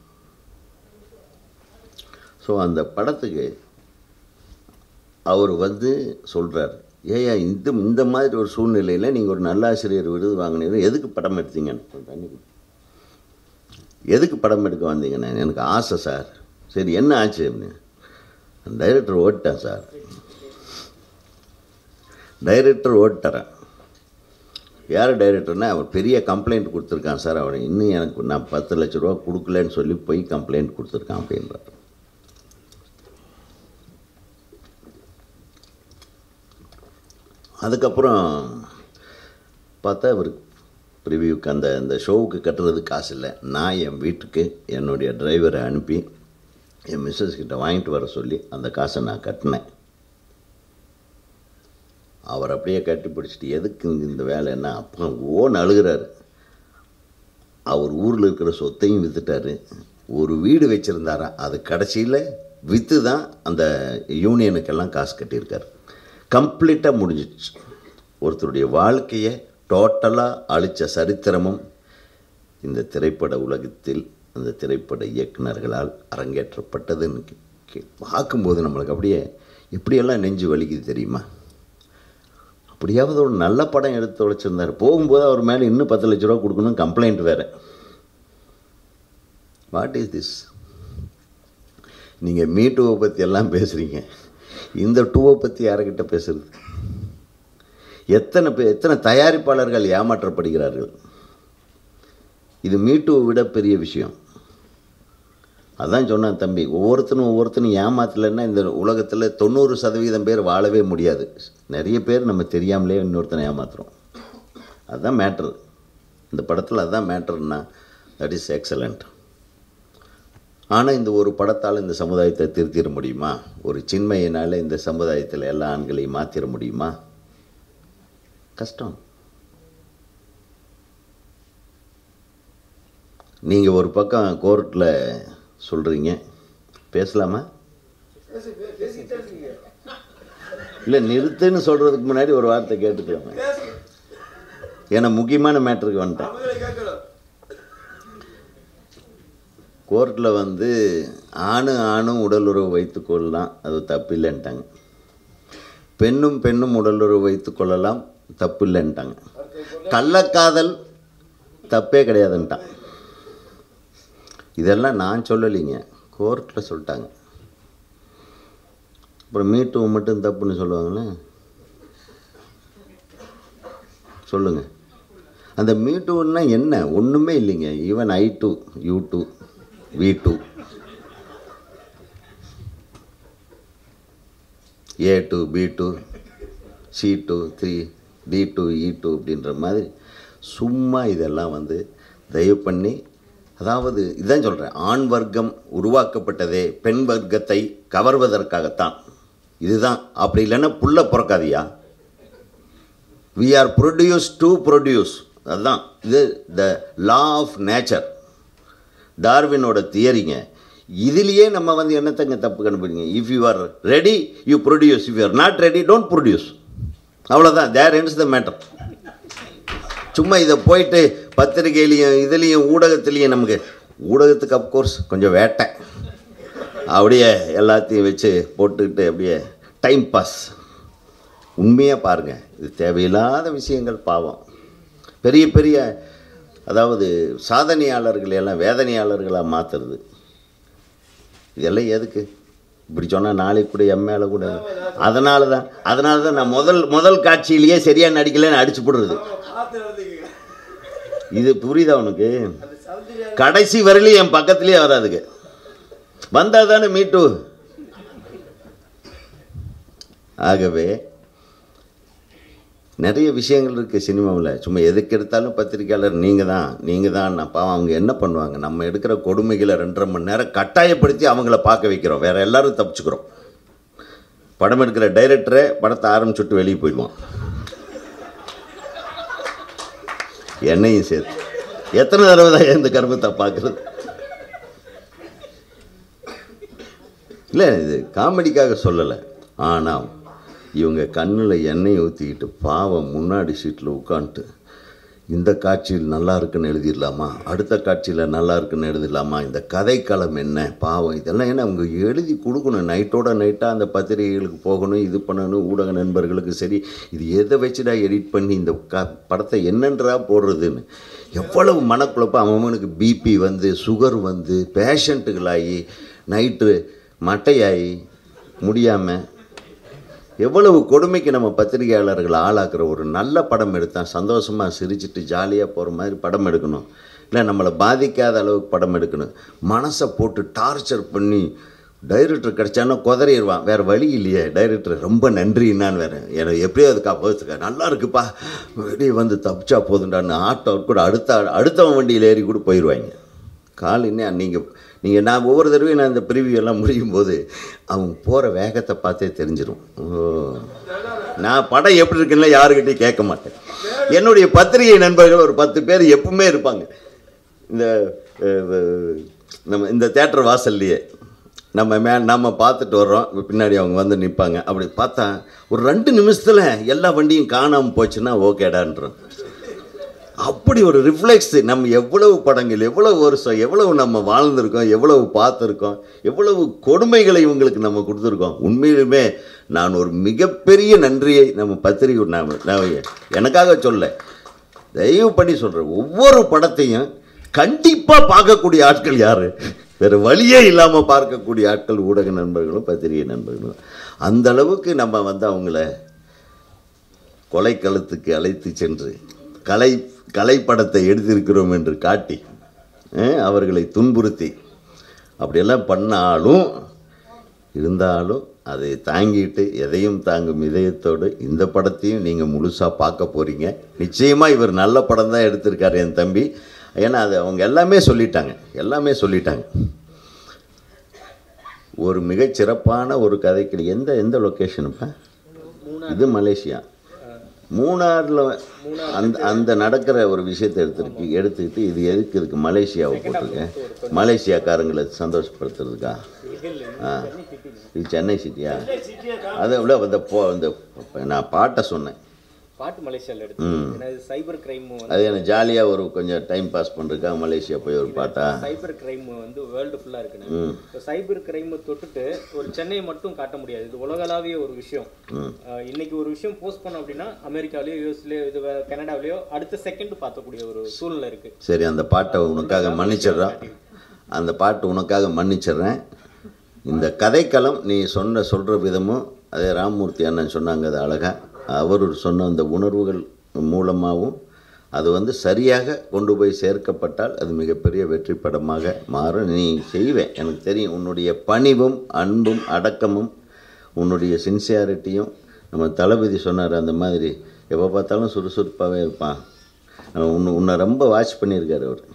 ஸோ அந்த படத்துக்கு அவர் வந்து சொல்கிறார் ஏயா இந்த இந்த மாதிரி ஒரு சூழ்நிலையில் நீங்கள் ஒரு நல்லாசிரியர் விருது வாங்கினீங்க எதுக்கு படம் எடுத்தீங்கன்னு தண்ணி குடி. எதுக்கு படம் எடுக்க வந்தீங்கண்ணே எனக்கு ஆசை சார் சரி என்ன ஆச்சு அப்படின்னு டைரக்டர் ஓட்டேன் சார் டைரக்டர் ஓட்டுறேன் யார் டைரக்டர்னா அவர் பெரிய கம்ப்ளைண்ட் கொடுத்துருக்கான் சார் அவனை இன்னும் எனக்கு நான் பத்து லட்ச ரூபா கொடுக்கலன்னு சொல்லி போய் கம்ப்ளைண்ட் கொடுத்துருக்கான் அப்படின்றார் அதுக்கப்புறம் பார்த்தா இவருக்கு ப்ரிவியூக்கு அந்த அந்த ஷோவுக்கு கட்டுறதுக்கு காசு இல்லை நான் என் வீட்டுக்கு என்னுடைய டிரைவரை அனுப்பி என் மிஸ்ஸஸ் கிட்ட வாங்கிட்டு வர சொல்லி அந்த காசை நான் கட்டினேன் அவர் அப்படியே கட்டி பிடிச்சிட்டு எதுக்கு இங்க இந்த வேலை என்ன அப்போ ஓன்னு அழுகிறாரு அவர் ஊரில் இருக்கிற சொத்தையும் விற்றுட்டாரு ஒரு வீடு வச்சுருந்தாரா அது கடைசியில் விற்று தான் அந்த யூனியனுக்கெல்லாம் காசு கட்டியிருக்காரு கம்ப்ளீட்டாக முடிஞ்சிடுச்சு ஒருத்தருடைய வாழ்க்கையை டோட்டலாக அழித்த சரித்திரமும் இந்த திரைப்பட உலகத்தில் அந்த திரைப்பட இயக்குனர்களால் அரங்கேற்றப்பட்டதுன்னு கே- கே- பார்க்கும்போது நம்மளுக்கு அப்படியே எப்படியெல்லாம் நெஞ்சு வலிக்குது தெரியுமா அப்படியாவது ஒரு நல்ல படம் எடுத்து தொலைச்சிருந்தார் போகும்போது அவர் மேலே இன்னும் பத்து லட்ச ரூபா கொடுக்கணும் கம்ப்ளைண்ட் வேறு வாட் இஸ் திஸ் நீங்கள் மீ டூவை பற்றி எல்லாம் பேசுகிறீங்க இந்த டூவை பற்றி யாருக்கிட்ட பேசுறது எத்தனை பே எத்தனை தயாரிப்பாளர்கள் ஏமாற்றப்படுகிறார்கள் இது மீட்டுவை விட பெரிய விஷயம் அதான் சொன்னேன் தம்பி ஒவ்வொருத்தனும் ஒவ்வொருத்தனும் ஏமாத்தலைன்னா இந்த உலகத்தில் தொண்ணூறு சதவீதம் பேர் வாழவே முடியாது நிறைய பேர் நம்ம தெரியாமலே இன்னொருத்தனை ஏமாத்துறோம் அதுதான் மேட்ரு இந்த படத்தில் அதுதான் மேட்ருன்னா தட் இஸ் எக்ஸலண்ட் ஆனால் இந்த ஒரு படத்தால் இந்த சமுதாயத்தை திருத்திட முடியுமா ஒரு சின்மையினால் இந்த சமுதாயத்தில் எல்லா ஆண்களையும் மாற்றிட முடியுமா கஷ்டம் நீங்கள் ஒரு பக்கம் கோர்ட்டில் சொல்கிறீங்க பேசலாமா இல்லை நிறுத்துன்னு சொல்கிறதுக்கு முன்னாடி ஒரு வார்த்தை கேட்டுக்கலாமே ஏன்னா முக்கியமான மேட்டருக்கு வந்துட்டேன் கோர்ட்டில் வந்து ஆணும் ஆணும் உடலுறவு வைத்துக்கொள்ளலாம் அது தப்பு இல்லைன்ட்டாங்க பெண்ணும் பெண்ணும் உடலுறவு வைத்துக்கொள்ளலாம் தப்பு இல்லைன்ட்டாங்க கள்ளக்காதல் தப்பே கிடையாதுன்ட்டான் இதெல்லாம் நான் சொல்லலைங்க கோர்ட்டில் சொல்லிட்டாங்க அப்புறம் மீட்டு மட்டும் தப்புன்னு சொல்லுவாங்களே சொல்லுங்கள் அந்த மீட்டுன்னா என்ன ஒன்றுமே இல்லைங்க even I too you too we too A too B too C too three D too E too அப்படின்ற மாதிரி சும்மா இதெல்லாம் வந்து தயவு பண்ணி அதாவது இதான் சொல்கிறேன் ஆண் வர்க்கம் உருவாக்கப்பட்டதே பெண் வர்க்கத்தை கவர்வதற்காகத்தான் இதுதான் அப்படி இல்லைன்னா புள்ள பிறக்காதியா we are produce to produce அதுதான் இது த லா ஆஃப் நேச்சர் டார்வினோட தியரிங்க இதுலேயே நம்ம வந்து என்னத்தங்க தப்பு கண்டுபிடிங்க if you are ready you produce if you are not ready don't produce அவ்வளோதான் தேர் ends த மேட்டர் சும்மா இதை போயிட்டு பத்திரிகையிலையும் இதுலேயும் ஊடகத்துலேயும் நமக்கு ஊடகத்துக்கு அப்கோர்ஸ் கொஞ்சம் வேட்டை அப்படியே எல்லாத்தையும் வச்சு போட்டுக்கிட்டு அப்படியே டைம் பாஸ் உண்மையாக பாருங்கள் இது தேவையில்லாத விஷயங்கள் பாவம் பெரிய பெரிய அதாவது சாதனையாளர்களை எல்லாம் வேதனையாளர்களாக மாற்றுறது இதெல்லாம் எதுக்கு இப்படி சொன்னால் நாளைக்கு கூட என் மேலே கூட அதனால தான் அதனால தான் நான் முதல் முதல் காட்சியிலேயே சரியாக நடிக்கலைன்னு அடிச்சு போடுறது இது புரியுதா உனக்கு கடைசி வரையிலும் என் பக்கத்துலேயே வராதுங்க வந்தால் தானே மீட்டு ஆகவே நிறைய விஷயங்கள் இருக்குது சினிமாவில் சும்மா எதுக்கு எடுத்தாலும் பத்திரிக்கையாளர் நீங்கள் தான் நீங்கள் தான் நான் பாவம் அவங்க என்ன பண்ணுவாங்க நம்ம எடுக்கிற கொடுமைகளை ரெண்டரை மணி நேரம் கட்டாயப்படுத்தி அவங்கள பார்க்க வைக்கிறோம் வேறு எல்லாரும் தப்பிச்சுக்கிறோம் படம் எடுக்கிற டைரக்டரே படத்தை ஆரம்பிச்சுட்டு வெளியே போயிடுவான் என்னையும் சேர்த்து எத்தனை தடவை தான் இந்த கர்மத்தை பார்க்குறது இல்லை இது காமெடிக்காக சொல்லலை ஆனால் இவங்க கண்ணில் எண்ணெய் ஊற்றிக்கிட்டு பாவம் முன்னாடி சீட்டில் உட்காந்துட்டு இந்த காட்சியில் நல்லா இருக்குன்னு எழுதிடலாமா அடுத்த காட்சியில் நல்லா இருக்குன்னு எழுதிடலாமா இந்த கதைக்களம் என்ன பாவம் இதெல்லாம் என்ன அவங்க எழுதி கொடுக்கணும் நைட்டோட நைட்டாக அந்த பத்திரிகைகளுக்கு போகணும் இது பண்ணணும் ஊடக நண்பர்களுக்கு சரி இது எதை வச்சுடா எடிட் பண்ணி இந்த க படத்தை என்னன்றா போடுறதுன்னு எவ்வளவு மனக்குழப்பம் அவனுக்கு பிபி வந்து சுகர் வந்து பேஷண்ட்டுகளாகி நைட்டு மட்டையாகி முடியாமல் எவ்வளவு கொடுமைக்கு நம்ம பத்திரிகையாளர்கள் ஆளாக்குற ஒரு நல்ல படம் எடுத்தால் சந்தோஷமாக சிரிச்சிட்டு ஜாலியாக போகிற மாதிரி படம் எடுக்கணும் இல்லை நம்மளை பாதிக்காத அளவுக்கு படம் எடுக்கணும் மனசை போட்டு டார்ச்சர் பண்ணி டைரக்டர் கிடச்சானா குதறிடுவான் வேறு வழி இல்லையே டைரக்டர் ரொம்ப நன்றின்னான்னு வேறு எனக்கு எப்படியோ அது காப்பாற்றுக்க நல்லா இருக்குப்பா வெளியே வந்து தப்பிச்சா போதுண்டான்னு ஆட்டோ கூட அடுத்த அடுத்தவன் வண்டியில் ஏறி கூட போயிடுவாங்க காலையினே நீங்கள் நீங்கள் நான் ஒவ்வொரு தடவையும் நான் இந்த பிரிவியூ எல்லாம் முடியும் போது அவங்க போகிற வேகத்தை பார்த்தே தெரிஞ்சிடும் ஓ நான் படம் எப்படி இருக்குன்னு யாருக்கிட்டையும் கேட்க மாட்டேன் என்னுடைய பத்திரிகை நண்பர்கள் ஒரு பத்து பேர் எப்பவுமே இருப்பாங்க இந்த அஹ், அஹ், நம்ம இந்த தேட்டர் வாசல்லையே நம்ம மே நம்ம பார்த்துட்டு வர்றோம் பின்னாடி அவங்க வந்து நிற்பாங்க அப்படி பார்த்தா ஒரு ரெண்டு நிமிஷத்தில் எல்லா வண்டியும் காணாமல் போச்சுன்னா ஓகேடான்றோம் அப்படி ஒரு ரிஃப்ளெக்ஸ் நம்ம எவ்வளவு படங்கள் எவ்வளவு வருஷம் எவ்வளவு நம்ம வாழ்ந்திருக்கோம் எவ்வளவு பார்த்துருக்கோம் எவ்வளவு கொடுமைகளை இவங்களுக்கு நம்ம கொடுத்துருக்கோம் உண்மையிலுமே நான் ஒரு மிகப்பெரிய நன்றியை நம்ம பத்திரிகை நான் நான் எனக்காக சொல்ல தயவு பண்ணி சொல்கிறேன் ஒவ்வொரு படத்தையும் கண்டிப்பாக பார்க்கக்கூடிய ஆட்கள் யார் வேறு வழியே இல்லாமல் பார்க்கக்கூடிய ஆட்கள் ஊடக நண்பர்களும் பத்திரிகை நண்பர்களும் அந்த அளவுக்கு நம்ம வந்து அவங்கள கொலைக்களத்துக்கு அழைத்து சென்று கலை கலைப்படத்தை எடுத்திருக்கிறோம் என்று காட்டி அஹ், அவர்களை துன்புறுத்தி அப்படியெல்லாம் பண்ணாலும் இருந்தாலும் அதை தாங்கிட்டு எதையும் தாங்கும் இதயத்தோடு இந்த படத்தையும் நீங்கள் முழுசாக பார்க்க போகிறீங்க நிச்சயமாக இவர் நல்ல படம் தான் எடுத்திருக்காரு என் தம்பி ஏன்னா அது அவங்க எல்லாமே சொல்லிட்டாங்க எல்லாமே சொல்லிட்டாங்க ஒரு மிகச் சிறப்பான ஒரு கதைக்கு எந்த எந்த லொக்கேஷனுப்பா இது மலேசியா மூணாரில் அந்த அந்த நடக்கிற ஒரு விஷயத்தை எடுத்துருக்கு எடுத்துக்கிட்டு இது எதுக்கு இதுக்கு மலேசியாவை போட்டிருக்கேன் மலேசியாக்காரங்களை சந்தோஷப்படுத்துறதுக்கா ஆ இது சென்னை சிட்டியா அதை விட அந்த போ இந்த நான் பாட்டை சொன்னேன் பாட்டு மலேசியாவில் எடுத்து ம். ஏன்னா இது சைபர் கிரைம் அது எனக்கு ஜாலியாக ஒரு கொஞ்சம் டைம் பாஸ் பண்ணுறதுக்கா மலேசியா போய் ஒரு பாட்டா சைபர் கிரைம் வந்து வேர்ல்டு ஃபுல்லாக இருக்குன்னு ம். இப்போ சைபர் கிரைம் தொட்டுட்டு ஒரு சென்னையை மட்டும் காட்ட முடியாது இது உலகளாவிய ஒரு விஷயம் ம். அஹ் இன்னைக்கு ஒரு விஷயம் போஸ்ட் பண்ணோம் அப்படின்னா அமெரிக்காவிலேயோ யூஎஸ்லேயோ இது வே- கனடாவிலேயோ அடுத்த செகண்ட் பார்க்கக்கூடிய ஒரு சூழ்நிலை இருக்கு சரி அந்த பாட்டை உனக்காக மன்னிச்சிடுறேன் அந்த பாட்டு உனக்காக மன்னிச்சிடுறேன் இந்த கதைக்களம் நீ சொன்ன சொல்கிற விதமும் அதே ராமமூர்த்தி அண்ணன் சொன்னாங்க அது அழகாக அவர் சொன்ன அந்த உணர்வுகள் மூலமாகவும் அது வந்து சரியாக கொண்டு போய் சேர்க்கப்பட்டால் அது மிகப்பெரிய வெற்றி படமாக மாறும் நீ செய்வேன் எனக்கு தெரியும் உன்னுடைய பணிவும் அன்பும் அடக்கமும் உன்னுடைய சின்சியாரிட்டியும் நம்ம தளபதி சொன்னார் அந்த மாதிரி எப்போ பார்த்தாலும் சுறுசுறுப்பாகவே இருப்பான் அவன் உன்னை உன்னை ரொம்ப வாட்ச் பண்ணியிருக்காரு அவர்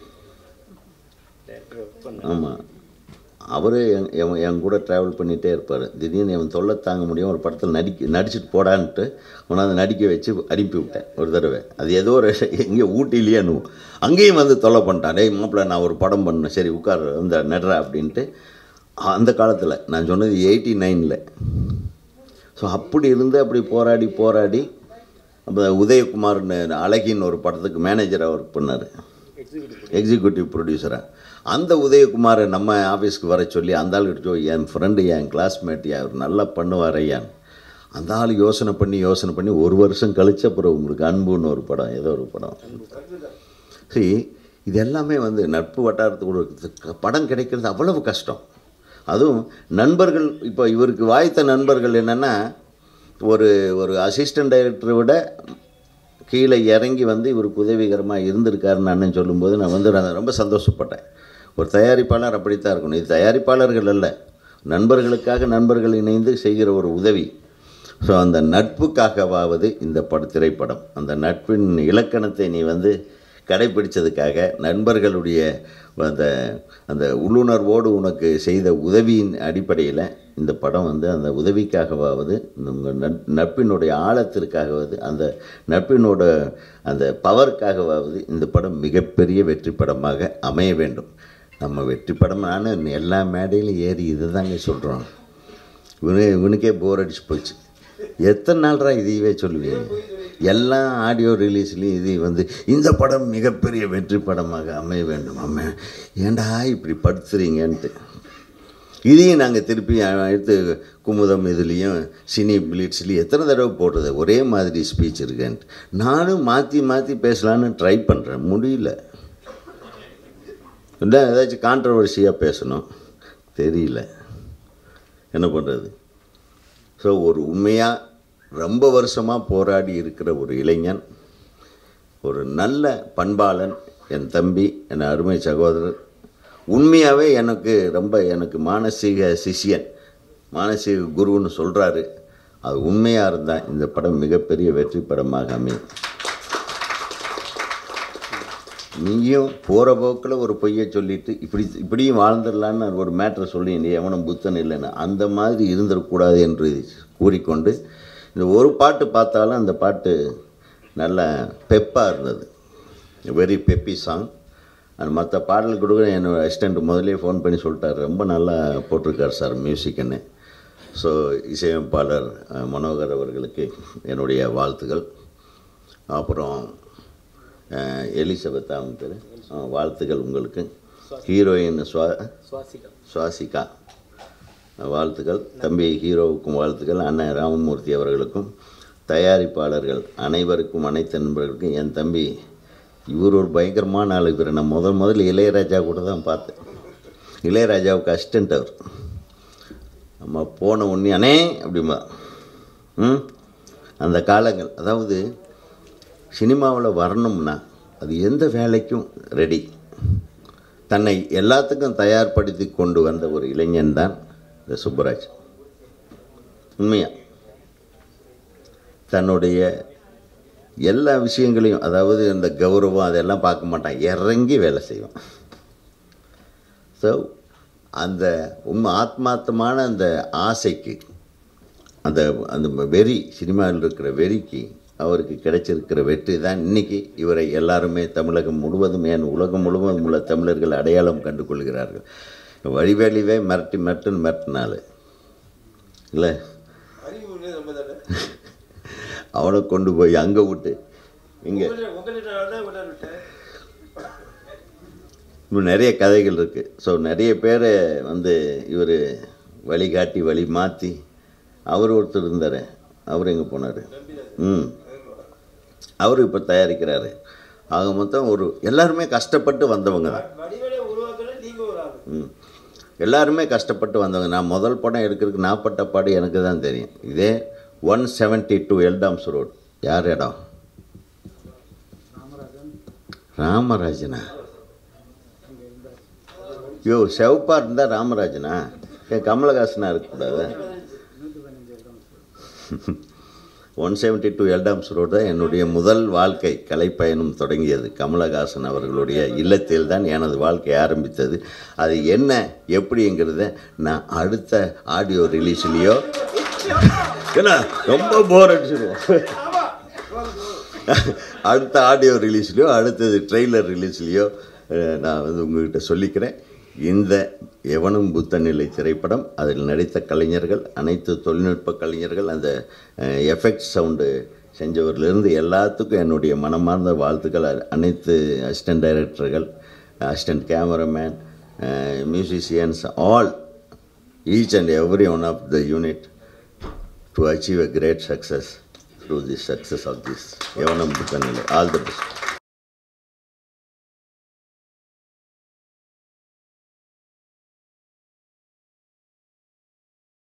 ஆமாம் அவர் என் என் என் கூட ட்ராவல் பண்ணிகிட்டே இருப்பார் திடீர்னு அவன் தொல்லை தாங்க முடியும் ஒரு படத்தில் நடிக்க நடிச்சுட்டு போடான்ட்டு உன்னாந்து நடிக்க வச்சு அனுப்பி விட்டேன் ஒரு தடவை அது ஏதோ ஒரு எங்கேயோ ஊட்டிலேயே அனுவும் அங்கேயும் வந்து தொல்லை பண்ணிட்டான் டேய் மாப்பிள்ள நான் ஒரு படம் பண்ணேன் சரி உட்கார் இந்த நடுறா அப்படின்ட்டு அந்த காலத்தில் நான் சொன்னது எயிட்டி நைனில் ஸோ அப்படி இருந்து அப்படி போராடி போராடி அப்போ உதயகுமார்னு அழகின்னு ஒரு படத்துக்கு மேனேஜராக ஒர்க் பண்ணார் எக்ஸிக்யூட்டிவ் ப்ரொடியூசராக அந்த உதயகுமாரை நம்ம ஆஃபீஸ்க்கு வர சொல்லி அந்த ஆளுகிட்ட சொல்லி, என் ஃப்ரெண்டு என் கிளாஸ்மேட் அவர் நல்லா பண்ணுவார் ஐயான் அந்த ஆள் யோசனை பண்ணி யோசனை பண்ணி ஒரு வருஷம் கழிச்ச அப்புறம் உங்களுக்கு அன்புன்னு ஒரு படம் ஏதோ ஒரு படம் சரி இது எல்லாமே வந்து நட்பு வட்டாரத்துக்கு படம் கிடைக்கிறது அவ்வளவு கஷ்டம் அதுவும் நண்பர்கள் இப்போ இவருக்கு வாய்த்த நண்பர்கள் என்னென்னா ஒரு ஒரு அசிஸ்டன்ட் டைரக்டரை விட கீழே இறங்கி வந்து இவருக்கு உதவிகரமாக இருந்திருக்காருன்னு அண்ணன் சொல்லும்போது நான் வந்து நான் ரொம்ப சந்தோஷப்பட்டேன் ஒரு தயாரிப்பாளர் அப்படித்தான் இருக்கணும் இது தயாரிப்பாளர்கள் அல்ல நண்பர்களுக்காக நண்பர்கள் இணைந்து செய்கிற ஒரு உதவி ஸோ அந்த நட்புக்காகவாவது இந்த பட திரைப்படம் அந்த நட்பின் இலக்கணத்தை நீ வந்து கடைப்பிடிச்சதுக்காக நண்பர்களுடைய அந்த அந்த உள்ளுணர்வோடு உனக்கு செய்த உதவியின் அடிப்படையில் இந்த படம் வந்து அந்த உதவிக்காகவாவது உங்கள் நட் நட்பினுடைய ஆழத்திற்காகவாவது அந்த நட்பினோட அந்த பவருக்காகவாவது இந்த படம் மிகப்பெரிய வெற்றி படமாக அமைய வேண்டும் நம்ம வெற்றி படம் நான் எல்லா மேடையிலும் ஏறி இதுதாங்க சொல்கிறோம் இவனு இவனுக்கே போர் அடிச்சு போச்சு எத்தனை நாள்ரா இதையவே சொல்லுவீங்க எல்லா ஆடியோ ரிலீஸ்லேயும் இது வந்து இந்த படம் மிகப்பெரிய வெற்றி படமாக அமைய வேண்டும் அம்மா ஏன்டா இப்படி படுத்துறீங்கன்ட்டு இதையும் நாங்கள் திருப்பி எடுத்து குமுதம் இதுலேயும் சினி பிளிட்ஸ்லேயும் எத்தனை தடவை போடுறது ஒரே மாதிரி ஸ்பீச் இருக்கேன்ட்டு நானும் மாற்றி மாற்றி பேசலான்னு ட்ரை பண்ணுறேன் முடியல இல்லை ஏதாச்சும் கான்ட்ரவர்சியாக பேசணும் தெரியல என்ன பண்ணுறது ஸோ ஒரு உண்மையாக ரொம்ப வருஷமாக போராடி இருக்கிற ஒரு இளைஞன் ஒரு நல்ல பண்பாளன் என் தம்பி என் அருமை சகோதரர் உண்மையாகவே எனக்கு ரொம்ப எனக்கு மானசீக சிஷ்யன் மானசீக குருன்னு சொல்கிறாரு அது உண்மையாக இருந்தால் இந்த படம் மிகப்பெரிய வெற்றி படமாக அமையும் நீயும் போகிற போக்கில் ஒரு பொய்யை சொல்லிட்டு இப்படி இப்படியும் வாழ்ந்துடலான்னு ஒரு மேட்ரை சொல்லி நீ எவனும் புத்தன் இல்லைன்னு அந்த மாதிரி இருந்துடக்கூடாது என்று கூறிக்கொண்டு இந்த ஒரு பாட்டு பார்த்தாலும் அந்த பாட்டு நல்ல பெப்பாக இருந்தது வெரி பெப்பி சாங் அது மற்ற பாடல் கூட என்னோட அசிஸ்டண்ட் முதலே ஃபோன் பண்ணி சொல்லிட்டார் ரொம்ப நல்லா போட்டிருக்கார் சார் மியூசிக்குன்னு ஸோ இசையமைப்பாளர் அஹ், மனோகர் அவர்களுக்கு என்னுடைய வாழ்த்துக்கள் அப்புறம் அஹ், எலிசபெத் அவங்க பேர் அஹ், வாழ்த்துக்கள் உங்களுக்கு ஹீரோயின் சுவா சுவாசிகா சுவாசிகா வாழ்த்துக்கள் தம்பி ஹீரோவுக்கும் வாழ்த்துக்கள் அண்ணன் ராமமூர்த்தி அவர்களுக்கும் தயாரிப்பாளர்கள் அனைவருக்கும் அனைத்து நண்பர்களுக்கும் என் தம்பி இவர் ஒரு பயங்கரமான ஆள் இவர் நான் முதல் முதல்ல இளையராஜா கூட தான் பார்த்தேன் இளையராஜாவுக்கு அசிஸ்டன்ட் அவர் நம்ம போன உடனே அண்ணே அப்படிமா ம் அந்த காலங்கள் அதாவது சினிமாவில் வரணும்னா அது எந்த வேலைக்கும் ரெடி தன்னை எல்லாத்துக்கும் தயார்படுத்தி கொண்டு வந்த ஒரு இளைஞன் தான் இந்த சுப்பராஜ் உண்மையா தன்னுடைய எல்லா விஷயங்களையும் அதாவது இந்த கௌரவம் அதெல்லாம் பார்க்க மாட்டான் இறங்கி வேலை செய்வான் ஸோ அந்த உண்மை ஆத்மார்த்தமான அந்த ஆசைக்கு அந்த அந்த வெறி சினிமாவில் இருக்கிற வெறிக்கு அவருக்கு கிடைச்சிருக்கிற வெற்றி தான் இன்னைக்கு இவரை எல்லாருமே தமிழகம் முழுவதும் ஏன் உலகம் முழுவதும் உள்ள தமிழர்கள் அடையாளம் கண்டு கொள்கிறார்கள் வழிவேலிவே மிரட்டி மிரட்டுன்னு மிரட்டினாள் இல்லை அவனை கொண்டு போய் அங்கே விட்டு இங்கே இன்னும் நிறைய கதைகள் இருக்குது ஸோ நிறைய பேரை வந்து இவர் வழிகாட்டி வழி மாற்றி அவர் ஒருத்தர் இருந்தார் அவர் எங்கே போனார் ம் அவர் இப்போ தயாரிக்கிறாரு ஆக மொத்தம் ஒரு எல்லாருமே கஷ்டப்பட்டு வந்தவங்க தான் ம் எல்லாருமே கஷ்டப்பட்டு வந்தவங்க நான் முதல் படம் எடுக்கிறதுக்கு நான் பட்ட பாடு எனக்கு தான் தெரியும் இதே one seventy two Eldams road யார் இடம் ராமராஜனா யோ செவப்பா இருந்தால் ராமராஜனா ஏன் கமலஹாசனா இருக்கக்கூடாது one seventy two Eldams road தான் என்னுடைய முதல் வாழ்க்கை கலைப்பயணம் தொடங்கியது கமலஹாசன் அவர்களுடைய இல்லத்தில் தான் எனது வாழ்க்கை ஆரம்பித்தது அது என்ன எப்படிங்கிறத நான் அடுத்த ஆடியோ ரிலீஸ்லேயோ ஏன்னா ரொம்ப போர் அடிச்சிருவோம் அடுத்த ஆடியோ ரிலீஸ்லையோ அடுத்தது ட்ரெய்லர் ரிலீஸ்லையோ நான் வந்து உங்ககிட்ட சொல்லிக்கிறேன் இந்த எவனும் புத்தநிலை திரைப்படம் அதில் நடித்த கலைஞர்கள் அனைத்து தொழில்நுட்ப கலைஞர்கள் அந்த எஃபெக்ட் சவுண்டு செஞ்சவரிலிருந்து எல்லாத்துக்கும் என்னுடைய மனமார்ந்த வாழ்த்துக்கள் அ- அனைத்து அசிஸ்டன்ட் டைரக்டர்கள் assistant cameraman musicians all each and every one of the unit to achieve a great success through the success of this Yavanam Bhutanile. All the best.